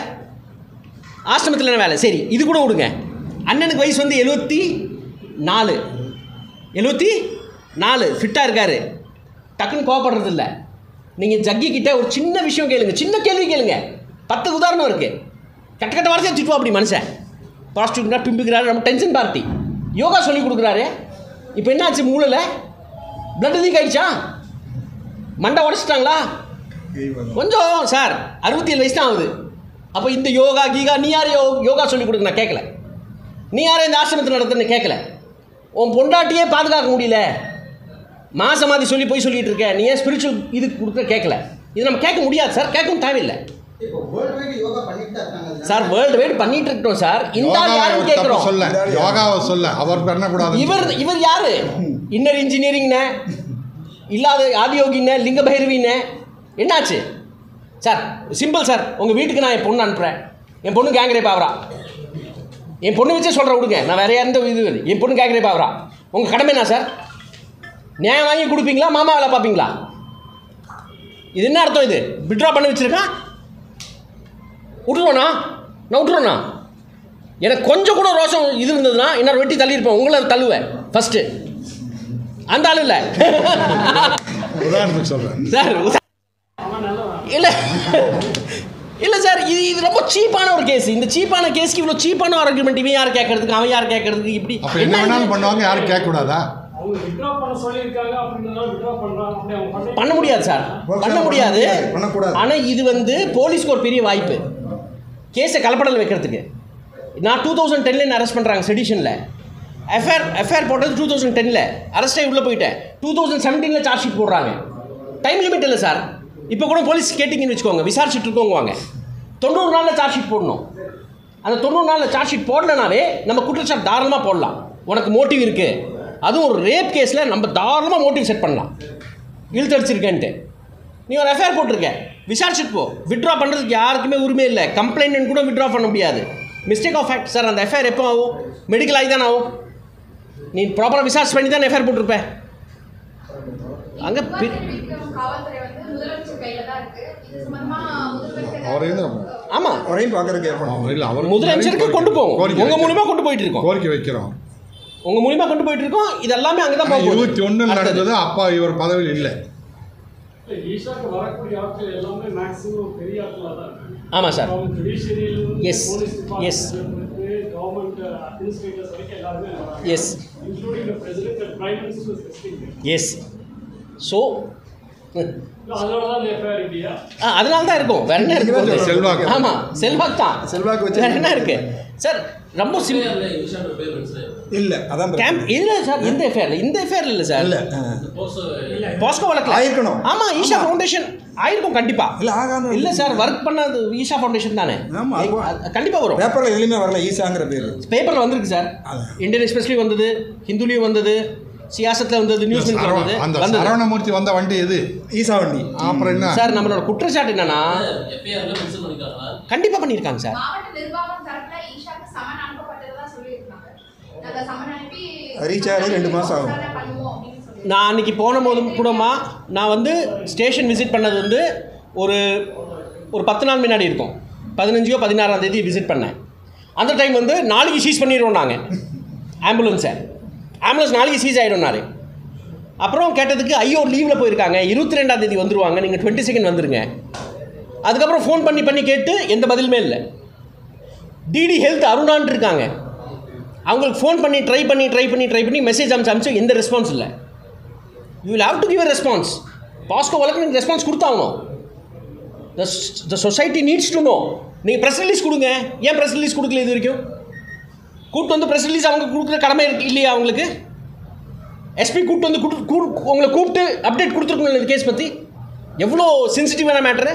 ஆசிரமத்தில் என்ன வேலை சரி இது கூட விடுங்க அண்ணனுக்கு வயசு வந்து எழுபத்தி நாலு எழுபத்தி நாலு ஃபிட்டாக இருக்காரு டக்குன்னு கோவப்படுறது இல்லை நீங்கள் ஜக்கி கிட்ட ஒரு சின்ன விஷயம் கேளுங்க சின்ன கேள்வி கேளுங்க பத்து உதாரணம் இருக்குது கட்ட கட்ட வார்த்தையை திட்டுவா அப்படி மனுஷன் ப்ராஸ்டியூட்னா பிம்பிக்கிறாரு நம்ம டென்ஷன் பார்ட்டி யோகா சொல்லி கொடுக்குறாரு இப்போ என்னாச்சு மூளையில் பிளட் லீக் ஆயிடுச்சா மண்டை உடச்சிட்டாங்களா கொஞ்சம் சார் அறுபத்தி ஏழு வயசு தான் ஆகுது அப்போ இந்த யோகா கீகா நீ யார் யோ யோகா சொல்லி கொடுங்க நான் கேட்கல நீ யாரும் இந்த ஆசிரமத்தில் நடத்துன்னு கேட்கல உன் பொண்டாட்டியே பாதுகாக்க முடியல மாசமாதி சொல்லி போய் சொல்லிட்டு இருக்க நீ ஏன் ஸ்பிரிச்சுவல் இது கொடுக்க கேட்கல இது நம்ம கேட்க முடியாது சார் கேட்கவும் தேவையில்லை இப்போ வேர்ல்டு வைடு யோகா பண்ணிட்டு தான் இருக்காங்க சார் வேர்ல்டு வைட் பண்ணிட்டு இருக்கோம் சார் இந்த ஆள் யோகாவை யாருன்னு அவர் தப்பு கேட்குறோம் சொல்ல யோகாவை சொல்ல அவர் பண்ணக்கூடாது இவர் இவர் யாரு இன்னர் இன்ஜினியரிங்ண்ணே இல்லாத ஆதியோகிண்ணே லிங்க பைரவிண்ணே என்னாச்சு சார் சிம்பிள் சார் உங்கள் வீட்டுக்கு நான் என் பொண்ணு அனுப்புகிறேன் என் பொண்ணு கேங் ரேப் ஆகிறா என் பொண்ணு வச்சே சொல்கிறேன் விடுங்க நான் வேற எந்த இது இல்லை. என் பொண்ணு கேங் ரேப் ஆகிறா உங்கள் கடமை என்ன சார் நியாயம் வாங்கி கொடுப்பீங்களா மாமா வேலை பார்ப்பீங்களா இது என்ன அர்த்தம் இது விட்ரா பண்ண வச்சுருக்கான் விட்டுருவானா நான் விட்டுருவேண்ணா எனக்கு கொஞ்சம் கூட ரோஷம் இது இருந்ததுன்னா இன்னொரு வெட்டி தள்ளியிருப்பேன் உங்களை தள்ளுவேன் ஃபஸ்ட்டு அந்த ஆள் இல்லை உதாரணத்துக்கு சொல்கிறேன் சார் இல்லை இல்லை சார் இது இது ரொம்ப சீப்பான ஒரு கேஸ் இந்த சீப்பான கேஸ்க்கு இவ்வளோ சீப்பான ஆர்குமெண்ட் இவன் யார் கேட்கறதுக்கு அவன் யார் கேட்கறதுக்கு இப்படி அப்போ என்ன வேணாலும் பண்ணுவாங்க யாரும் கேட்கக்கூடாதா அவங்க வித்ட்ரா பண்ண சொல்லியிருக்காங்க அப்படின்றதால வித்ட்ரா பண்றாங்க அப்படி அவங்க பண்ண பண்ண முடியாது சார் பண்ண முடியாது பண்ணக்கூடாது. ஆனால் இது வந்து போலீஸ்க்கு ஒரு பெரிய வாய்ப்பு கேஸை கலப்படல் வைக்கிறதுக்கு நான் டூ தௌசண்ட் டென்ல அரெஸ்ட் பண்ணுறாங்க செடிஷனில் எஃப்ஐஆர் எஃப்ஐஆர் போட்டது டூ தௌசண்ட் டென்னில் அரெஸ்ட் ஆகி உள்ளே போயிட்டேன் டூ தௌசண்ட் செவன்டீனில் சார்ஜ் ஷீட் போடுறாங்க டைம் லிமிட் இல்லை சார் இப்போ கூட போலீஸ் கேட்டிங்கன்னு வச்சுக்கோங்க விசாரிச்சுட்டு இருக்கோங்க வாங்க தொண்ணூறு நாளில் சார்ஜ் ஷீட் போடணும் அந்த தொண்ணூறு நாளில் சார்ஜ் ஷீட் போடலனாவே நம்ம குற்றச்சாட்டு தாராளமாக போடலாம் உனக்கு மோட்டிவ் இருக்குது அதுவும் ஒரு ரேப் கேஸில் நம்ம தாராளமாக மோட்டிவ் செட் பண்ணலாம் இழுத்தடிச்சிருக்கேன்ட்டு நீ ஒரு எஃப்ஐஆர் போட்டிருக்க விசாரிச்சுட்டு போ விட்ரா பண்ணுறதுக்கு யாருக்குமே உரிமை இல்லை கம்ப்ளைண்ட் கூட விட்ரா பண்ண முடியாது மிஸ்டேக் ஆஃப் ஃபேக்ட் சார் அந்த எஃப்ஐஆர் எப்போ ஆகும் மெடிக்கல் ஆகி தானே ஆகும் நீ ப்ராப்பராக விசாரிச்சு பண்ணி தான் எஃப்ஐஆர் போட்டிருப்ப அங்கே புகார் தெரிவிக்கும் காவல்துறை வந்து முதலமைச்சர் கையில தான் இருக்கு இது சம்பந்தமா முதல்வருக்கு அவரையும் தான் ஆமாம் அவரையும் பார்க்கறதுக்கு ஏற்படும் இல்லை அவர் முதலமைச்சருக்கு கொண்டு போவோம் கோரிக்கை உங்கள் வைக்கிறோம். மூலியமா கொண்டு போயிட்டு இருக்கோம் கோரிக்கை வைக்கிறோம் உங்கள் மூலியமா கொண்டு போயிட்டு இருக்கோம் இது எல்லாமே அங்கே தான் போகும் இருபத்தி ஒன்றில் நடந்தது அப்பா இவர் பதவியில் இல்லை ஈஷாக்கு வரக்கூடிய ஆட்கள் எல்லாமே மேக்ஸிமம் பெரிய ஆட்களாக தான் இருக்காங்க ஆமாம் சார் அவங்க ஜுடிஷியரியில் Yes. Police Yes. Department government administrators வரைக்கும் எல்லாருமே வராங்க yes including the president and prime minister testing yes so அதனால தான் இந்த எஃப்ஐஆர் இல்லையா அதனால தான் இருக்கும் வேற என்ன இருக்கு செல்வாக்கு. ஆமாம் செல்வாக்கு தான் செல்வாக்கு வச்சு வேற என்ன இருக்கு சார் ரொம்ப சிம்பிள் எஃப்ஐஆர்ல ஈஷான்ற பேர் மென்ஷன் இல்லை அதான் பிரச்சனை. கேம்ப் இல்லை சார் இந்த எஃப்ஐஆர் இந்த எஃப்ஐஆர் இல்லை சார் இல்லை ஆ. போஸ்டோ பாஸ்கோ வழக்கில் ஆயிருக்கணும். ஆமாம் ஈஷா ஃபவுண்டேஷன் ஆயிருக்கும் கண்டிப்பா இல்லை ஆகாம இல்லை சார் ஒர்க் பண்ணது ஈஷா ஃபவுண்டேஷன் தானே ஆமா, அது- அது கண்டிப்பாக வரும் பேப்பரில் எதுலையுமே வரல ஈசாங்கிற பேர் பேப்பரில் வந்திருக்கு சார் இந்தியன் எக்ஸ்பிரஸ்லேயும் வந்தது ஹிந்துலேயும் வந்தது சியாசத்தில் வந்தது நியூஸ் மினிட்ல சரவண- வந்தது அந்த வந்தது சரவணமூர்த்தி வந்த வண்டி எது ஈசா வண்டி அப்புறம் என்ன சார் நம்மளோட குற்றச்சாட்டு என்னன்னா எஃப்ஐஆர்ல மென்ஷன் பண்ணிருக்காங்களா கண்டிப்பாக பண்ணியிருக்காங்க சார் மாவட்ட நிர்வாகம் தரப்புல ஈஷாக்கு சமன் அனுப்பப்பட்டதா சொல்லியிருக்காங்க நாங்க சமன் அனுப்பி Reach ஆகி ரெண்டு மாசம் ஆகும். விசாரணை பண்ணுவோம் அப்படின்னு சொல்லி நான் அன்றைக்கி போன போதும் கூடமா நான் வந்து ஸ்டேஷன் விசிட் பண்ணது வந்து ஒரு ஒரு பத்து நாள் முன்னாடி இருக்கும் பதினஞ்சோ பதினாறாம் தேதி விசிட் பண்ணேன் அந்த டைம் வந்து நாளைக்கு சீஸ் பண்ணிடுவோம் நாங்கள் ஆம்புலன்ஸை ஆம்புலன்ஸ் நாளைக்கு சீஸ் ஆகிடும்னாரு அப்புறம் கேட்டதுக்கு ஐயோ லீவில் போயிருக்காங்க இருபத்தி ரெண்டாம் தேதி வந்துருவாங்க நீங்கள் டுவெண்ட்டி செகண்ட் வந்துருங்க அதுக்கப்புறம் ஃபோன் பண்ணி பண்ணி கேட்டு எந்த பதிலுமே இல்லை டிடி ஹெல்த் அருணான் இருக்காங்க அவங்களுக்கு ஃபோன் பண்ணி ட்ரை பண்ணி ட்ரை பண்ணி ட்ரை பண்ணி மெசேஜ் அனுப்பிச்சு அனுப்பிச்சு எந்த ரெஸ்பான்ஸ் இல்லை you will have to give a response POCSO வழக்கு நீங்கள் ரெஸ்பான்ஸ் கொடுத்தாகணும் the society needs to know நீங்கள் ப்ரெஸ் ரிலீஸ் கொடுங்க ஏன் ப்ரெஸ் ரிலீஸ் கொடுக்கல இது வரைக்கும் கூப்பிட்டு வந்து ப்ரெஸ் ரிலீஸ் அவங்க கொடுக்குற கடமை இருக்கு இல்லையா அவங்களுக்கு எஸ்பி கூப்பிட்டு வந்து கூட்டு கூ உங்களை கூப்பிட்டு அப்டேட் கொடுத்துருக்கணும் இந்த கேஸ் பற்றி எவ்வளோ சென்சிட்டிவான மேட்ரு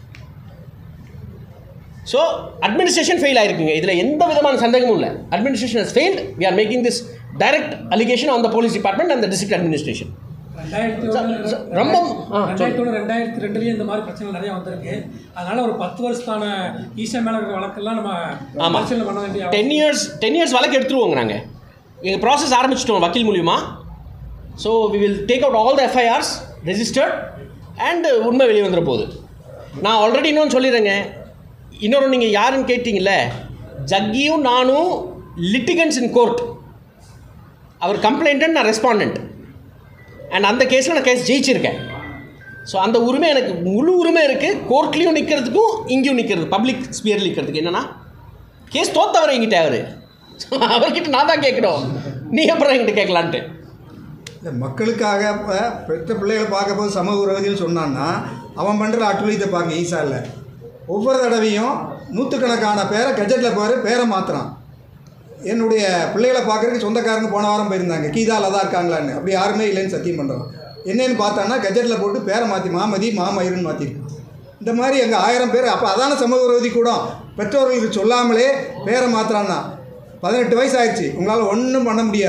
ஸோ அட்மினிஸ்ட்ரேஷன் ஃபெயில் ஆயிருக்குங்க இதில் எந்த விதமான சந்தேகமும் இல்லை administration has failed we are making this direct allegation on the police department and the district administration ரெண்டாயிரத்தி சார், ஒன்று சார், ரொம்ப- ஆ, ரெண்டாயிரத்தி ஒன்று ரெண்டாயிரத்தி ரெண்டுலேயும் இந்த மாதிரி பிரச்சனை நிறைய வந்திருக்கு அதனால ஒரு பத்து வருஷத்தான ஈசா மேலே இருக்கிற வழக்கெல்லாம் நம்ம ஆமாம் பரிசீலனை பண்ண வேண்டிய டென் இயர்ஸ் டென் இயர்ஸ் வழக்கு எடுத்துருவோங்க நாங்கள் எங்கள் ப்ராசஸ் ஆரம்பிச்சிட்டோம் வக்கீல் மூலியமா so we will take out all the FIRs registered and உண்மை வெளியே வந்துட போகுது நான் ஆல்ரெடி இன்னொன்று சொல்லிடுறேங்க இன்னொரு நீங்கள் யாருன்னு கேட்டிங்கல்ல ஜக்கியும் நானும் லிட்டிகன்ஸ் இன் கோர்ட் அவர் கம்ப்ளைண்ட் நான் ரெஸ்பாண்டன்ட் அண்ட் அந்த கேஸில் நான் கேஸ் ஜெயிச்சிருக்கேன் ஸோ அந்த உரிமை எனக்கு முழு உரிமை இருக்குது கோர்ட்லேயும் நிற்கிறதுக்கும் இங்கேயும் நிற்கிறது பப்ளிக் ஸ்பியர் நிற்கிறதுக்கு என்னென்னா கேஸ் தோத்தவர் என்கிட்ட அவர் அவர்கிட்ட நான் தான் கேட்கணும் நீ அப்புறம் என்கிட்ட கேட்கலான்ட்டு இந்த மக்களுக்காக இப்போ பெற்ற பிள்ளைகளை பார்க்க போது சமூக விரோதிகள் சொன்னான்னா அவன் பண்ணுற அட்டுழியத்தை பாருங்க ஈசா இல்லை ஒவ்வொரு தடவையும் நூற்றுக்கணக்கான பேரை கெஜெட்டில் பாரு பேரை மாற்றுறான் என்னுடைய பிள்ளைகளை பார்க்குறதுக்கு சொந்தக்காரங்க போன வாரம் போயிருந்தாங்க கீதாவில் தான் இருக்காங்களான்னு அப்படி யாருமே இல்லைன்னு சத்தியம் பண்ணுறோம் என்னன்னு பார்த்தான்னா கெஜெட்டில் போட்டு பேரை மாற்றி மாமதி மாமயிருன்னு மாற்றிருக்கு இந்த மாதிரி எங்கள் ஆயிரம் பேர் அப்போ அதான சமூக விரோதி கூட பெற்றோர்களுக்கு சொல்லாமலே பேரை மாற்றுறான்னா பதினெட்டு வயசு ஆயிடுச்சு உங்களால் ஒன்றும் பண்ண முடியாது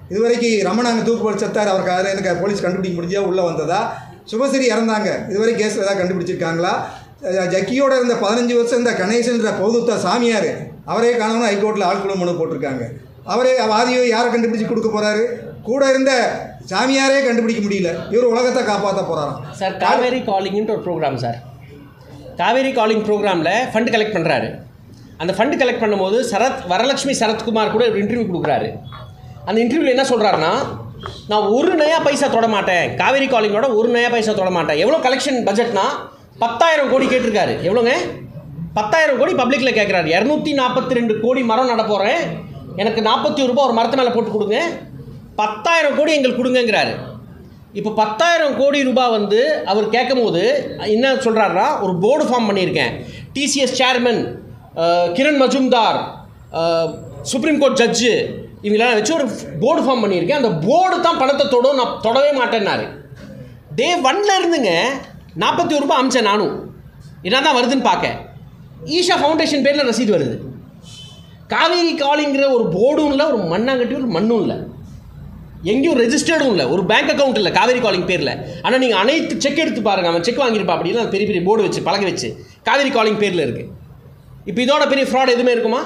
இதுவரைக்கும் ரமணா அங்கே தூக்கு போட்டு செத்தார் அவருக்கு அதில் எனக்கு போலீஸ் கண்டுபிடிக்க முடிஞ்சா உள்ளே வந்ததா சுபஸ்ரீ இறந்தாங்க இதுவரை கேஸ் ஏதாவது கண்டுபிடிச்சிருக்காங்களா அஹ் ஜக்கியோட இருந்த பதினஞ்சு வருஷம் இந்த கணேசன்ற பௌதுத்த சாமியார் அவரே காணணும் ஹைகோர்ட்டில் ஆட்குழு மனு போட்டிருக்காங்க அவரே வாதியோ யாரை கண்டுபிடிச்சு கொடுக்க போகிறாரு கூட இருந்த சாமியாரே கண்டுபிடிக்க முடியல இவர் உலகத்தை காப்பாற்ற போகிறாராம் சார் காவேரி காலிங்ன்ட்டு ஒரு ப்ரோக்ராம் சார் காவேரி காலிங் ப்ரோக்ராமில் ஃபண்ட் கலெக்ட் பண்ணுறாரு அந்த ஃபண்ட் கலெக்ட் பண்ணும்போது சரத் வரலட்சுமி சரத்குமார் கூட ஒரு இன்டர்வியூ கொடுக்குறாரு அந்த இன்டர்வியூவில் என்ன சொல்கிறாருன்னா நான் ஒரு நயா பைசா தொட மாட்டேன் காவேரி காலிங்கோட ஒரு நயா பைசா தொட மாட்டேன் எவ்வளோ கலெக்ஷன் பட்ஜெட்னா பத்தாயிரம் கோடி கேட்டிருக்காரு எவ்வளோங்க பத்தாயிரம் கோடி பப்ளிக்கில் கேட்குறாரு இரநூத்தி நாற்பத்தி ரெண்டு கோடி மரம் நட போகிறேன் எனக்கு நாற்பத்தி ஒரு ரூபாய் ஒரு மரத்து மேலே போட்டு கொடுங்க பத்தாயிரம் கோடி எங்களுக்கு கொடுங்கங்கிறாரு இப்போ பத்தாயிரம் கோடி ரூபாய் வந்து அவர் கேட்கும் போது என்ன சொல்கிறாருன்னா ஒரு போர்டு ஃபார்ம் பண்ணியிருக்கேன் TCS chairman Kiran Majumdar supreme court judge இவங்களெல்லாம் வச்சு ஒரு போர்டு ஃபார்ம் பண்ணியிருக்கேன் அந்த போர்டு தான் பணத்தை தொடும் நான் தொடவே மாட்டேன்னாரு டே ஒன்ல இருந்துங்க நாற்பத்தி ஒரு ரூபாய் அமிச்சேன் நானும் என்ன தான் வருதுன்னு பார்க்க ஈஷா ஃபவுண்டேஷன் பேரில் ரசீது வருது காவேரி காலிங்கிற ஒரு போர்டும் இல்லை ஒரு மண்ணாங்கட்டி ஒரு மண்ணும் இல்லை எங்கேயும் ரெஜிஸ்டர்டும் இல்லை ஒரு பேங்க் அக்கௌண்ட் இல்லை காவேரி காலிங் பேரில் ஆனால் நீங்கள் அனைத்து செக் எடுத்து பாருங்கள் அவன் செக் வாங்கியிருப்பா அப்படின்னா பெரிய பெரிய போர்டு வச்சு பழக வச்சு காவேரி காலிங் பேரில் இருக்குது இப்போ இதோட பெரிய ஃப்ராட் எதுவுமே இருக்குமா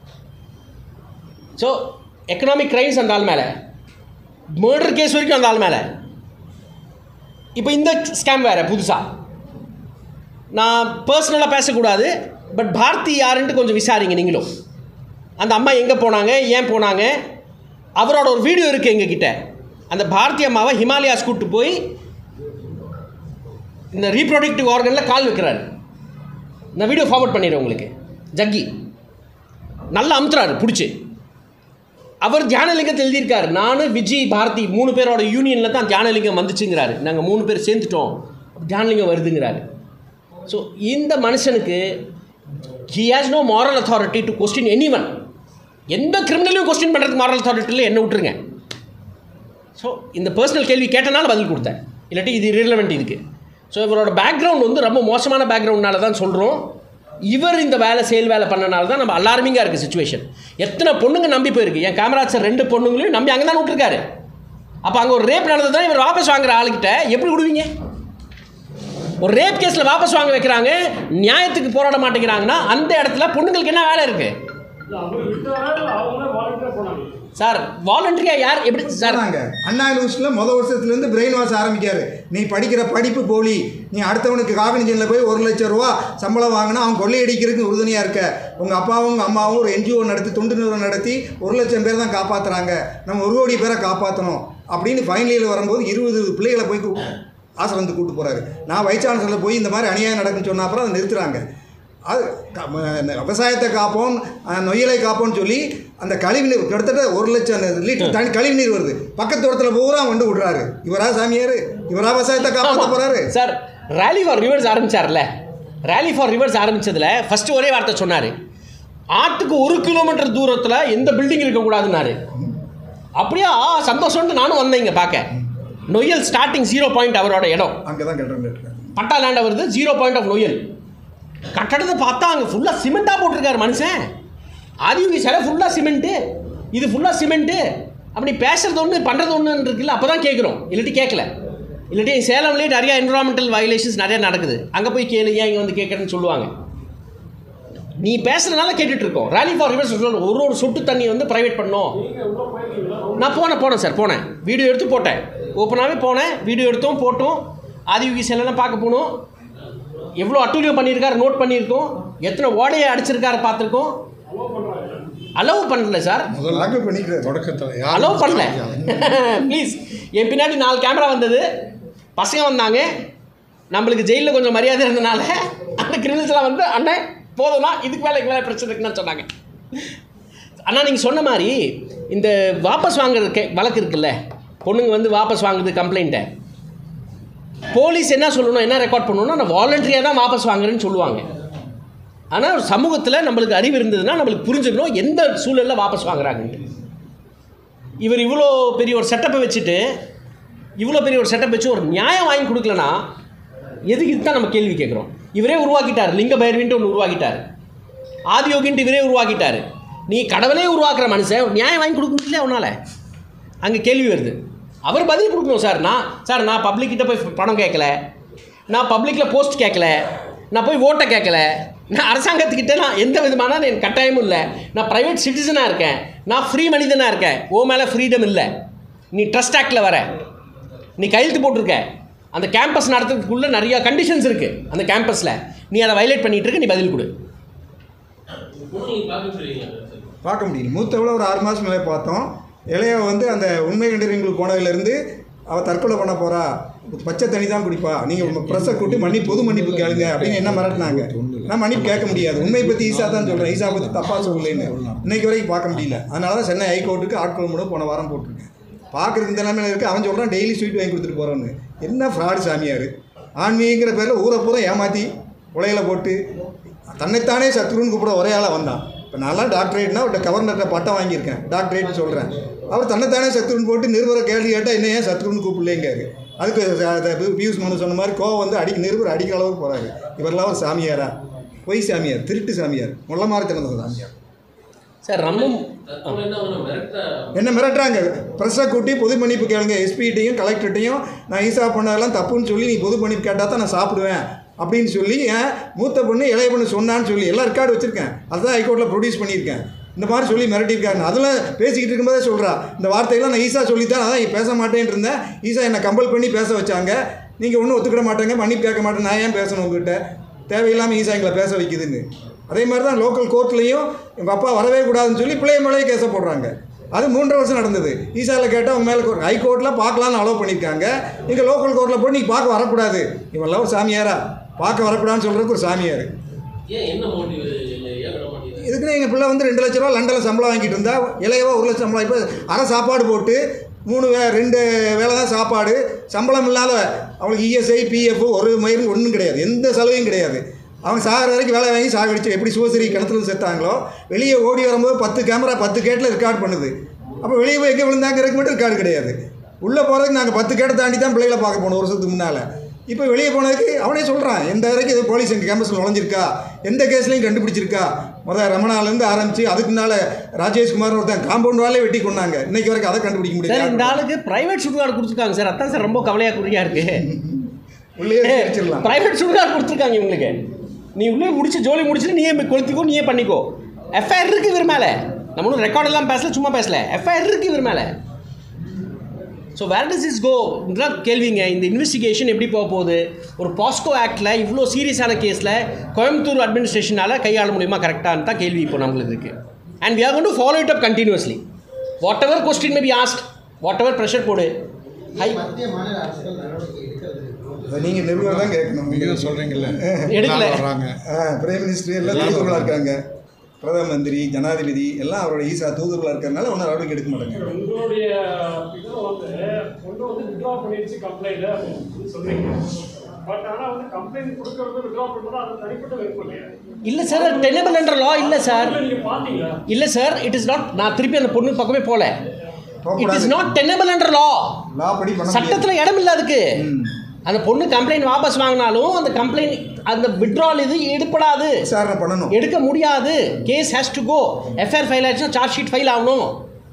ஸோ எக்கனாமிக் கிரைம்ஸ் அந்த ஆள் மேலே மர்டர் கேஸ் வரைக்கும் அந்த ஆள் மேலே இப்போ இந்த ஸ்கேம் வேறு புதுசாக நான் பர்சனலாக பேசக்கூடாது பட் பாரதி யாருன்ட்டு கொஞ்சம் விசாரிங்க நீங்களும் அந்த அம்மா எங்கே போனாங்க ஏன் போனாங்க அவரோட ஒரு வீடியோ இருக்குது எங்ககிட்ட அந்த பாரதி அம்மாவை ஹிமாலயாஸ் கூட்டு போய் இந்த ரீப்ரொடக்டிவ் ஆர்கனில் கால் வைக்கிறாரு நான் வீடியோ ஃபார்வர்ட் பண்ணிடுறேன் உங்களுக்கு ஜக்கி நல்லா அமுத்துறாரு பிடிச்சி அவர் தியானலிங்கத்தை எழுதியிருக்காரு நான் விஜய் பாரதி மூணு பேரோட யூனியனில் தான் தியானலிங்கம் வந்துச்சுங்கிறாரு நாங்கள் மூணு பேர் சேர்ந்துட்டோம் தியானலிங்கம் வருதுங்கிறாரு ஸோ இந்த மனுஷனுக்கு he has no moral authority to question any one எந்த கிரிமினலையும் கொஸ்டின் பண்ணுறதுக்கு moral authority இல்லை என்ன விட்டுருங்க ஸோ இந்த பர்சனல் கேள்வி கேட்டனால பதில் கொடுத்தேன் இல்லாட்டி இது ரிலவெண்ட் இதுக்கு ஸோ இவரோட பேக்ரவுண்ட் வந்து ரொம்ப மோசமான பேக்ரவுண்ட்னால தான் சொல்கிறோம் இவர் இந்த வேலை சேல் வேலை பண்ணனால தான் நம்ம அலார்மிங்காக இருக்குது சுச்சுவேஷன் எத்தனை பொண்ணுங்க நம்பி போயிருக்கு என் காமராஜ் சார் ரெண்டு பொண்ணுங்களையும் நம்பி அங்கே தான் விட்டுருக்காரு அப்போ அங்கே ஒரு ரேப் நடந்ததுன்னா இவர் வாபஸ் வாங்குற ஆளுகிட்ட எப்படி விடுவீங்க ஒரு ரேப் கேஸில் வாபஸ் வாங்க வைக்கிறாங்க நியாயத்துக்கு போராட மாட்டேங்கிறாங்கன்னா அந்த இடத்துல பொண்ணுங்களுக்கு என்ன வேலை இருக்குது இல்ல அவர் விட்டாரா இல்ல அவங்களே வாலண்டியர் போனாங்க சார் வாலண்டரியாக யார் எப்படி சார் சொன்னாங்க அண்ணா யூனிவர்சிட்டியில் முதல் வருஷத்துலேருந்து பிரெயின் வாஷ் ஆரம்பிக்காரு நீ படிக்கிற படிப்பு போலி நீ அடுத்தவனுக்கு காகனிஜனில் போய் ஒரு லட்சம் ரூபா சம்பளம் வாங்கினா அவன் கொள்ளையடிக்கிறதுக்கு உறுதுணையாக இருக்க உங்கள் அப்பாவும் உங்கள் அம்மாவும் ஒரு என்ஜிஓ நடத்தி தொண்டு நிறுவனம் நடத்தி ஒரு லட்சம் பேர் தான் காப்பாற்றுறாங்க நம்ம ஒரு கோடி பேரை காப்பாற்றணும் அப்படின்னு ஃபைனல் இயர் வரும்போது இருபது பிள்ளைகளை போய் கூ- ஆசிரமத்துக்கு கூட்டு போகிறாரு நான் வைஸ் சான்சலர் போய் இந்த மாதிரி அநியாயம் நடக்குன்னு சொன்ன அப்புறம் அதை நிறுத்துறாங்க அது க- ம- இந்த விவசாயத்தை காப்போம் அஹ், நொய்யலை காப்போம்னு சொல்லி அந்த கழிவுநீர் கிட்டத்தட்ட ஒரு லட்சம் லிட்டர் தண்ணி கழிவுநீர் வருது பக்கத்து இடத்துல பூரா கொண்டு விடுறாரு இவரா சாமியார் இவரா விவசாயத்தை காப்பாற்ற போகிறாரு சார் ரேலி ஃபார் ரிவர்ஸ் ஆரம்பிச்சார்ல ரேலி ஃபார் ரிவர்ஸ் ஆரம்பிச்சதுல ஃபர்ஸ்ட் ஒரே வார்த்தை சொன்னார் ஆட்டுக்கு ஒரு கிலோமீட்டர் தூரத்தில் எந்த பில்டிங் இருக்கக்கூடாதுன்னாரு அப்படியே ஆ சந்தோஷம்னு நானும் வந்தேன் இங்கே பார்க்க நொய்யல் ஸ்டார்டிங் ஜீரோ பாயிண்ட் அவரோட இடம் அங்கே தான் கட்டுறாங்க பட்டா லேண்ட் வருது ஜீரோ பாயிண்ட் ஆஃப் நொய்யல் கட்டடத்தை பார்த்தா அங்கே ஃபுல்லாக சிமெண்ட்டாக போட்டிருக்காரு மனுஷன் ஆதியோகி சிலை ஃபுல்லாக சிமெண்ட்டு இது ஃபுல்லாக சிமெண்ட்டு அப்படி பேசுறது ஒன்று பண்ணுறது ஒன்று இருக்குல்ல அப்போ தான் கேட்குறோம் இல்லாட்டி கேட்கல இல்லாட்டி சேலம்லேயே நிறையா என்விரான்மெண்டல் வயலேஷன்ஸ் நிறையா நடக்குது அங்கே போய் கேளு ஏன் இங்கே வந்து கேட்குறேன்னு சொல்லுவாங்க நீ பேசுறதுனால கேட்டுட்டு இருக்கோம் ரேலி ஃபார் ரிவர்ஸ் ஒரு ஒரு சொட்டு தண்ணி வந்து ப்ரைவேட் பண்ணோம் நீங்க உள்ள போயிருக்கீங்களா நான் போனேன் போனேன் சார் போனேன் வீடியோ எடுத்து போட்டேன் ஓப்பனாகவே போனேன் வீடியோ எடுத்தோம் போட்டோம் ஆதியோகி சிலைலாம் பார்க்க போனோம் எவ்வளோ அட்டூழியம் பண்ணியிருக்காரு நோட் பண்ணியிருக்கோம் எத்தனை ஓடையை அடிச்சிருக்காரு பார்த்துருக்கோம் அலோவ் பண்றாங்க அலோவ் பண்ணல சார் முதல்ல லாக்கு பண்ணிக்கிறாரு தொடக்கத்தில் அலோவ் பண்ணல ப்ளீஸ் என் பின்னாடி நாலு கேமரா வந்தது பசங்க வந்தாங்க நம்மளுக்கு ஜெயிலில் கொஞ்சம் மரியாதை இருந்தனால அந்த கிரிமினல்ஸ்லாம் வந்து அண்ணன் போதும்னா இதுக்கு மேலே இதுக்கு மேலே பிரச்சனை இருக்குன்னு சொன்னாங்க அண்ணா நீங்கள் சொன்ன மாதிரி இந்த வாபஸ் வாங்குற கே வழக்கு இருக்குல்ல பொண்ணுங்க வந்து வாபஸ் வாங்குது கம்ப்ளைண்ட்டை போலீஸ் என்ன சொல்லணும் என்ன ரெக்கார்ட் பண்ணணும்னா நான் வாலண்டரியாக தான் வாபஸ் வாங்குறேன்னு சொல்லுவாங்க ஆனால் சமூகத்தில் நம்மளுக்கு அறிவு இருந்ததுன்னா நம்மளுக்கு புரிஞ்சுக்கணும் எந்த சூழலில் வாபஸ் வாங்குறாங்கன்ட்டு இவர் இவ்வளோ பெரிய ஒரு செட்டப்பை வச்சுட்டு இவ்வளோ பெரிய ஒரு செட்டப் வச்சு ஒரு நியாயம் வாங்கி கொடுக்கலனா எதுக்கு இதுதான் நம்ம கேள்வி கேட்குறோம் இவரே உருவாக்கிட்டார் லிங்க பைரவின்ட்டு ஒன்று உருவாக்கிட்டார் ஆதியோகின்ட்டு இவரே உருவாக்கிட்டார் நீ கடவுளே உருவாக்குற மனுஷன் ஒரு நியாயம் வாங்கி கொடுக்க முடியல உன்னால் அங்கே கேள்வி வருது அவர் பதில் கொடுக்கணும் சார் நான் சார் நான் பப்ளிக்கிட்ட போய் பணம் கேட்கல நான் பப்ளிக்கில் போஸ்ட் கேட்கல நான் போய் ஓட்டை கேட்கல நான் அரசாங்கத்துக்கிட்ட நான் எந்த விதமான எனக்கு கட்டாயமும் இல்லை நான் ப்ரைவேட் சிட்டிசனாக இருக்கேன் நான் ஃப்ரீ மனிதனாக இருக்கேன் ஓ மேலே ஃப்ரீடம் இல்லை நீ ட்ரஸ்ட் ஆக்டில் வர நீ கையெழுத்து போட்டிருக்க அந்த கேம்பஸ் நடத்துறதுக்குள்ளே நிறையா கண்டிஷன்ஸ் இருக்குது அந்த கேம்பஸில் நீ அதை வயலேட் பண்ணிகிட்டு இருக்க நீ பதில் கொடு கூட நீங்க பார்க்க சொல்றீங்களா சார் பார்க்க முடியல மூத்தவளை ஒரு ஆறு மாதம் மேலே பார்த்தோம் இளையவ வந்து அந்த உண்மை கண்டறிங்களுக்கு போனதுலேருந்து அவள் தற்கொலை பண்ண போறா பச்சை தண்ணி தான் குடிப்பா நீங்கள் ப்ரெஸ்ஸை கூட்டி மன்னி பொது மன்னிப்பு கேளுங்க அப்படின்னு என்ன மிரட்டினாங்க நான் மன்னிப்பு கேட்க முடியாது உண்மை பற்றி ஈஸா தான் சொல்கிறேன் ஈஸா பற்றி தப்பாக சொல்லலைன்னு இன்னைக்கு வரைக்கும் பார்க்க முடியல அதனால தான் சென்னை ஹைகோர்ட்டுக்கு ஆட்கொள் மூலம் போன வாரம் போட்டிருக்கேன் பார்க்குறதுக்கு இந்த நிலைமையில இருக்குது அவன் சொல்கிறான் டெய்லி ஸ்வீட் வாங்கி கொடுத்துட்டு போகிறோன்னு என்ன ஃப்ராடு சாமியார் ஆன்மீகங்கிற பேரில் ஊரை பூரா ஏமாற்றி உலையில போட்டு தன்னைத்தானே சத்ருன்னு கூப்பிட ஒரே ஆளாக வந்தான் இப்போ நான்லாம் டாக்டரேட்னா அவர்கிட்ட கவர்னர்கிட்ட பட்டம் வாங்கியிருக்கேன் டாக்டரேட்னு சொல்கிறேன் அவர் தன்னைத்தானே சத்ருன்னு போட்டு நிருபரை கேள்வி கேட்டால் என்ன ஏன் சத்ருன்னு கூப்பிடலேங்காரு அதுக்கு ச- அந்த பி- பியூஷ் மனு சொன்ன மாதிரி கோவம் வந்து அடிக்க நிருபர் அடிக்கிற அளவுக்கு போகிறாரு இவரெல்லாம் ஒரு சாமியாரா பொய் சாமியார் திருட்டு சாமியார் முள்ள மாதிரி திறந்த சாமியார் சார் ரம்மம் தற்கொலை என்ன அவனை மிரட்ட என்ன மிரட்டுறாங்க ப்ரெஸ்ஸை கூட்டி பொது மன்னிப்பு கேளுங்க எஸ்பிகிட்டையும் கலெக்டர்கிட்டையும் நான் ஈசா பண்ணதெல்லாம் தப்புன்னு சொல்லி நீ பொது மன்னிப்பு கேட்டால் தான் நான் சாப்பிடுவேன் அப்படின்னு சொல்லி ஏன் மூத்த பொண்ணு இளைய பொண்ணு சொன்னான்னு சொல்லி எல்லாம் ரெக்கார்டு வச்சுருக்கேன் அதுதான் ஹைகோர்ட்டில் ப்ரொடியூஸ் பண்ணியிருக்கேன் இந்த மாதிரி சொல்லி மிரட்டியிருக்காங்க அதெல்லாம் பேசிக்கிட்டு இருக்கும்போதே சொல்கிறா இந்த வார்த்தையெல்லாம் நான் ஈசா சொல்லித்தான் அதான் பேச மாட்டேன்னு இருந்தேன் ஈசா என்னை கம்பல் பண்ணி பேச வச்சாங்க நீங்கள் ஒன்றும் ஒத்துக்கிட மாட்டேங்க மன்னிப்பு கேட்க மாட்டேன் நான் ஏன் பேசணும் உங்ககிட்ட தேவையில்லாமல் ஈசா எங்களை பேச வைக்குதுன்னு அதே மாதிரி தான் லோக்கல் கோர்ட்லேயும் எங்கள் அப்பா வரவே கூடாதுன்னு சொல்லி பிள்ளைய மேலேயே கேஸை போடுறாங்க அது மூன்றரை வருஷம் நடந்தது ஈசாவில் கேட்டால் அவங்க மேலே ஹை கோர்ட்டில் பார்க்கலான்னு அலோவ் பண்ணியிருக்காங்க இங்கே லோக்கல் கோர்ட்டில் போய் நீங்கள் பார்க்க வரக்கூடாது இவெல்லாம் ஒரு சாமியாரா பார்க்க வரக்கூடாதுன்னு சொல்கிறதுக்கு ஒரு சாமியார் ஏன் என்ன மோட்டிவ் இல்லை ஏன் விட மாட்டேங்குது இதுக்குன்னு எங்கள் பிள்ளை வந்து ரெண்டு லட்ச ரூபா லண்டனில் சம்பளம் வாங்கிட்டு இருந்தா இளையவா ஒரு லட்சம் சம்பளம் இப்போ அரை சாப்பாடு போட்டு மூணு வே ரெண்டு வேலை தான் சாப்பாடு சம்பளம் இல்லாத அவங்களுக்கு இஎஸ்ஐ பிஎஃப் ஒரு மயிரும் ஒன்றும் கிடையாது எந்த செலவையும் கிடையாது அவங்க சாகிற வரைக்கும் வேலை வாங்கி சாகடிச்சு எப்படி சிவசரி கிணத்துல செத்தாங்களோ வெளியே ஓடி வரும்போது பத்து கேமரா பத்து கேட்டில் ரெக்கார்ட் பண்ணுது அப்போ வெளியே போய் எங்கே விழுந்தாங்கிறதுக்கு மட்டும் ரெக்கார்டு கிடையாது உள்ளே போகிறதுக்கு நாங்கள் பத்து கேட்டை தாண்டி தான் பிள்ளைகளை பார்க்க போனோம் ஒரு வருஷத்துக்கு முன்னால் இப்போ வெளியே போனதுக்கு அவனே சொல்கிறான் எந்த வரைக்கும் இது போலீஸ் எங்கள் கேம்பஸில் நுழைஞ்சிருக்கா எந்த கேஸ்லையும் கண்டுபிடிச்சிருக்கா முதல் ரமணாலேருந்து ஆரம்பித்து அதுக்கு முன்னால் ராஜேஷ்குமார் ஒருத்தன் காம்பவுண்ட் வாலே வெட்டி கொண்டாங்க இன்னைக்கு வரைக்கும் அதை கண்டுபிடிக்க சார் இந்த முடியாது ஆளுக்கு பிரைவேட் சுடுகாடு கொடுத்துருக்காங்க சார் அதான் சார் ரொம்ப கவலையாக குறியாக இருக்கு உள்ளே வச்சிடலாம் பிரைவேட் சுடுகாடு கொடுத்துருக்காங்க இவங்களுக்கு நீ உள்ளே முடிச்சு ஜோலி முடிச்சுட்டு நீயே போய் கொளுத்திக்கோ நீயே பண்ணிக்கோ எஃப்ஐஆர் இருக்கு இவர் மேலே நம்ம ஒன்றும் ரெக்கார்ட் எல்லாம் பேசல சும்மா பேசல எஃப்ஐஆர் இருக்கு இவர் மேலே ஸோ வேர் டஸ் இஸ் கோ கேள்விங்க இந்த இன்வெஸ்டிகேஷன் எப்படி போக போகுது ஒரு பாஸ்கோ ஆக்டில் இவ்வளோ சீரியஸான கேஸில் கோயம்புத்தூர் அட்மினிஸ்ட்ரேஷனால் கையாள முடியுமா கரெக்டான்னு தான் கேள்வி இப்போ நம்மளுக்கு இருக்குது and we are going to follow it up continuously whatever question may be asked whatever pressure போடு ஹை மத்திய மாநில அரசுகள் நடவடிக்கை எடுக்கிறது நீங்கள் நிருபர் தான் கேட்கணும் நீங்கள் சொல்கிறீங்கள எடுக்கல. வர்றாங்க பிரைம் மினிஸ்டர் எல்லாம் தூதுவர்களாக இருக்காங்க பிரதம மந்திரி ஜனாதிபதி எல்லாம் அவரோட ஈசா தூதுவர்களாக இருக்கிறனால ஒன்றும் நடவடிக்கை எடுக்க மாட்டாங்க உங்களுடைய இதில் வந்து ஒன்று வந்து வித்ட்ரா பண்ணிடுச்சு கம்ப்ளைண்ட் அப்படின்னு சொல்றீங்க பட் ஆனால் வந்து கம்ப்ளைண்ட் கொடுக்கறது வித்ட்ரா பண்ணுறது அது தனிப்பட்ட விருப்பம் இல்லையா இல்லை சார் டெனபிள் என்ற லா இல்லை சார் நீங்கள் பார்த்தீங்களா இல்லை சார் இட் இஸ் நாட் நான் திருப்பி அந்த பொண்ணு பக்கமே போகல இட் இஸ் போகக்கூடாது. நாட் டெனபிள் என்ற லா லா படி பண்ண முடியாது. சட்டத்தில் இடம் இல்லை அதுக்கு ம். அந்த பொண்ணு கம்ப்ளைண்ட் வாபஸ் வாங்கினாலும் அந்த கம்ப்ளைண்ட் அந்த விட்ரால் இது எடுப்படாது விசாரணை பண்ணணும் எடுக்க முடியாது case has to go FIR file ஆச்சுன்னா சார்ஜ் ஷீட் ஃபைல் ஆகணும்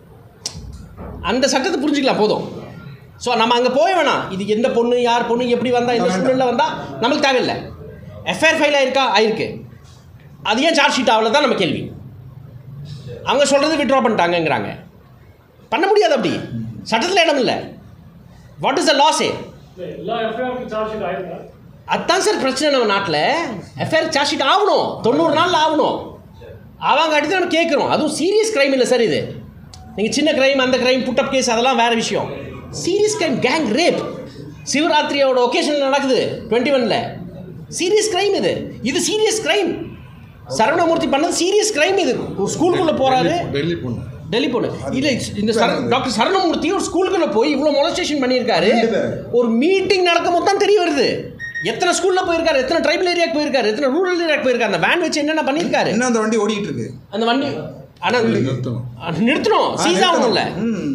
அந்த சட்டத்தை புரிஞ்சுக்கலாம் போதும் ஸோ நம்ம அங்கே போய் வேணாம் இது எந்த பொண்ணு யார் பொண்ணு எப்படி வந்தா எந்த வேண்டாம். சூழ்நிலை வந்தால் நம்மளுக்கு தேவையில்லை எஃப்ஐஆர் ஃபைல் ஆயிருக்கா ஆயிருக்கு அது ஏன் சார்ஜ் ஷீட் ஆகல தான் நம்ம கேள்வி அவங்க சொல்கிறது விட்ரா பண்ணிட்டாங்கங்கிறாங்க பண்ண முடியாது அப்படி சட்டத்தில் இடம் இல்லை வாட் இஸ் த லாஸே இல்லை எல்லா எஃப்ஐஆருக்கு சார்ஜ் ஷீட் ஆயிருந்தா அதான் சார் பிரச்சனை நம்ம நாட்டில் எஃப்ஐஆர் சார்ஜ் ஷீட் ஆகணும் தொண்ணூறு நாளில் ஆகணும் அவங்க அடுத்து நம்ம கேட்குறோம் அதுவும் சீரியஸ் கிரைம் இல்லை சார் இது நீங்கள் சின்ன கிரைம் அந்த கிரைம் புட்டப் கேஸ் அதெல்லாம் வேறு விஷயம் சீரியஸ் கிரைம் கேங் ரேப் சிவராத்திரியோட ஒகேஷன் நடக்குது டுவெண்ட்டி ஒனில் சீரியஸ் கிரைம் இது இது சீரியஸ் கிரைம் சரவணமூர்த்தி பண்ணது சீரியஸ் கிரைம் இது ஒரு ஸ்கூலுக்குள்ளே போகிறாரு டெல்லி பொண்ணு டெல்லி பொண்ணு இல்லை இந்த சர டாக்டர் சரணமூர்த்தி ஒரு ஸ்கூலுக்குள்ள போய் இவ்வளோ மொலஸ்டேஷன் பண்ணியிருக்காரு ரெண்டு பேர். ஒரு மீட்டிங் நடக்கும் போது தான் தெரிய வருது எத்தனை ஸ்கூலில் போயிருக்காரு எத்தனை ட்ரைபல் ஏரியாக்கு போயிருக்காரு எத்தனை ரூரல் ஏரியாக்கு போயிருக்காரு அந்த வேன் வச்சு என்னென்ன பண்ணியிருக்காரு இன்னும் அந்த வண்டி ஓடிட்டு இருக்கு அந்த வண்டி ஆனால் நிறுத்தணும் நிறுத்தணும் சீஸ் ஆகணும்ல ம்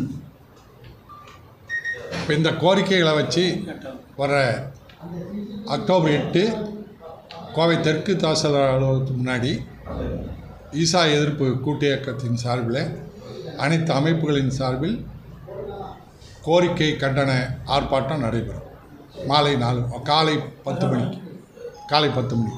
இப்போ இந்த கோரிக்கைகளை வச்சு வர அக்டோபர் எட்டு கோவை தெற்கு தாசில்தார் அலுவலகத்துக்கு முன்னாடி ஈசா எதிர்ப்பு கூட்டு இயக்கத்தின் சார்பில் அனைத்து அமைப்புகளின் சார்பில் கோரிக்கை கண்டன ஆர்ப்பாட்டம் நடைபெறும் மாலை நாலு காலை பத்து மணிக்கு காலை பத்து மணிக்கு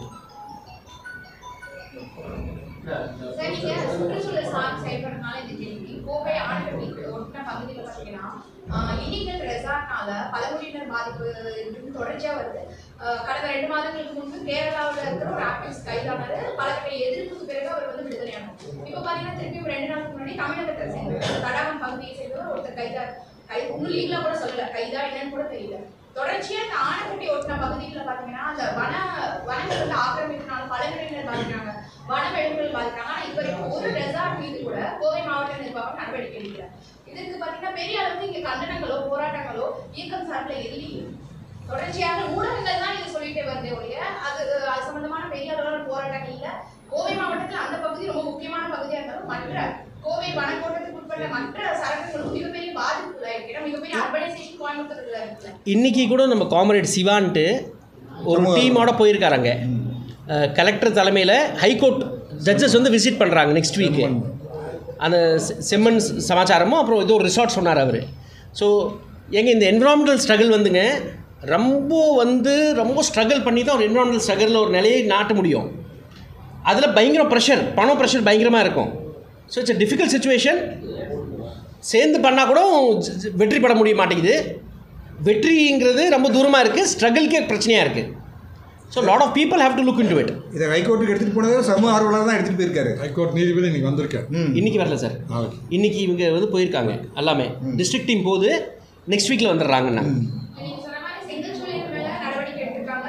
சார் நீங்க சுற்றுச்சூழல் சார்ந்து செயல்படுறதுனால இந்த கேள்வி கோவை ஆனக்கட்டி ஒட்டின பகுதியில் பார்த்தீங்கன்னா இன்னிக்கல் ரெசார்ட்னால பழங்குடியினர் பாதிப்பு இருக்குன்னு தொடர்ச்சியா வருது ஆஹ் கடந்த ரெண்டு மாதங்களுக்கு முன்பு கேரளாவில் இருக்கிற ஒரு ஆக்டிவிஸ்ட் கைதானாரு பலகட்ட எதிர்ப்புக்கு பிறகு அவர் வந்து விடுதலையானார் இப்போ பார்த்தீங்கன்னா திருப்பி ஒரு ரெண்டு நாளுக்கு முன்னாடி தமிழகத்தை சேர்ந்த தடாகம் பகுதியை சேர்ந்தவர் ஒருத்தர் கைதா கை இன்னும் லீகலாக கூட சொல்லல கைதா என்னன்னு கூட தெரியல தொடர்ச்சியா இந்த ஆனக்கட்டி ஒட்டின பகுதிகளில் பார்த்தீங்கன்னா அந்த வன வனங்கள் வந்து ஆக்கிரமிப்பினால பழங்குடியினர் பாதிக்கிறாங்க வனவிலங்குகள் பாதிக்கிறாங்க ஆனா இது வரைக்கும் ஒரு ரெசார்ட் மீது கூட கோவை மாவட்ட நிர்வாகம் நடவடிக்கை எடுக்கல இதற்கு பார்த்தீங்கன்னா பெரிய அளவுக்கு இங்க கண்டனங்களோ போராட்டங்களோ இயக்கம் சார்பில் இல்லையே தொடர்ச்சியாக ஊடகங்கள் தான் இதை சொல்லிட்டே வருதே ஒழிய அது அது சம்பந்தமான பெரிய அளவிலான போராட்டங்கள் இல்ல கோவை மாவட்டத்தில் அந்த பகுதி ரொம்ப முக்கியமான பகுதியா இருந்தாலும் மற்ற கோவை வனக்கோட்டத்துக்கு உட்பட்ட மற்ற சரகங்களும் மிகப்பெரிய பாதிப்புல இருக்கிற மிகப்பெரிய அர்பனைசேஷன் கோயம்புத்தூர்ல இருக்குல்ல இன்னைக்கு கூட நம்ம காமரேட் சிவான்ட்டு ஒரு டீமோட போயிருக்காருங்க கலெக்டர் தலைமையில் ஹைகோர்ட் ஜட்ஜஸ் வந்து விசிட் பண்ணுறாங்க நெக்ஸ்ட் வீக்கு அந்த செ- செம்மன் ஸ் சமாச்சாரமும் அப்புறம் ஏதோ ஒரு ரிசார்ட் சொன்னார் அவர் ஸோ எங்க இந்த என்விரான்மெண்டல் ஸ்ட்ரகிள் வந்துங்க ரொம்ப வந்து ரொம்ப ஸ்ட்ரகிள் பண்ணி தான் ஒரு என்விரான்மெண்டல் ஸ்ட்ரகிளில் ஒரு நிலையை நாட்ட முடியும் அதில் பயங்கர ப்ரெஷர் பணம் ப்ரெஷர் பயங்கரமாக இருக்கும் so it's a difficult situation சேர்ந்து பண்ணால் கூட ஜ- ஜ- வெற்றி பெற முடிய மாட்டேங்குது வெற்றிங்கிறது ரொம்ப தூரமாக இருக்குது ஸ்ட்ரகிள்க்கே பிரச்சனையாக இருக்குது so lot of people have to look into it இதை ஹைகோர்ட்டுக்கு எடுத்துகிட்டு போனது சமூக ஆர்வலர் தான் எடுத்துகிட்டு போயிருக்காரு ஹைகோர்ட் நீதிபதி இன்னைக்கு வந்திருக்கார் இன்னைக்கு வரல சார் நாளைக்கு இன்னைக்கு இவங்க வந்து போயிருக்காங்க எல்லாமே டிஸ்ட்ரிக்ட் டீம் போகுது நெக்ஸ்ட் வீக்கில் வந்துடுறாங்கண்ணா நீங்க சொன்ன மாதிரி செங்கல் சூளையர் மேல நடவடிக்கை எடுத்திருக்காங்க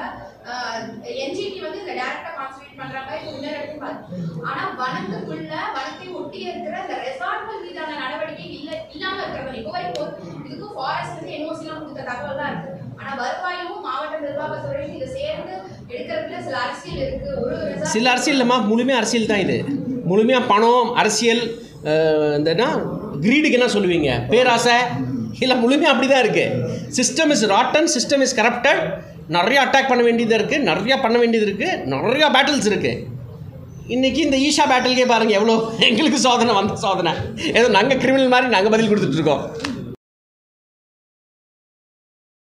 என்ஜிடி வந்து இதை டைரக்டா கான்சன்ட்ரேட் பண்றாங்க இது முன்னெடுத்து பாரு. ஆனா வனத்துக்குள்ள வனத்தை ஒட்டி இருக்கிற இந்த ரெசார்ட்கள் மீதான நடவடிக்கை இல்ல இல்லாம இருக்கிறது இப்போ வரைக்கும் ஒரு- இதுக்கு ஃபாரஸ்ட் வந்து என்ஓசி எல்லாம் கொடுத்த தகவல் தான் இருக்கு ஆனா வருவாயும் மாவட்ட நிர்வாகத்துறையும் இதை சேர்ந்து எடுக்கிறதுல சில அரசியல் இருக்கு ஒரு resort- சில அரசியல் இல்லைம்மா முழுமையாக அரசியல் தான் இது முழுமையாக பணம் அரசியல் அஹ், இந்த என்ன கிரீடுக்கு என்ன சொல்லுவீங்க பேராசை இல்லை முழுமையாக அப்படி தான் இருக்குது system is rotten system is corrupted நிறைய அட்டாக் பண்ண வேண்டியது இருக்குது நிறையா பண்ண வேண்டியது இருக்குது நிறையா பேட்டில்ஸ் இருக்குது இன்றைக்கி இந்த ஈஷா பேட்டிலுக்கே பாருங்கள் எவ்வளோ எங்களுக்கு சோதனை வந்த சோதனை ஏதோ நாங்கள் கிரிமினல் மாதிரி நாங்கள் பதில் கொடுத்துட்ருக்கோம்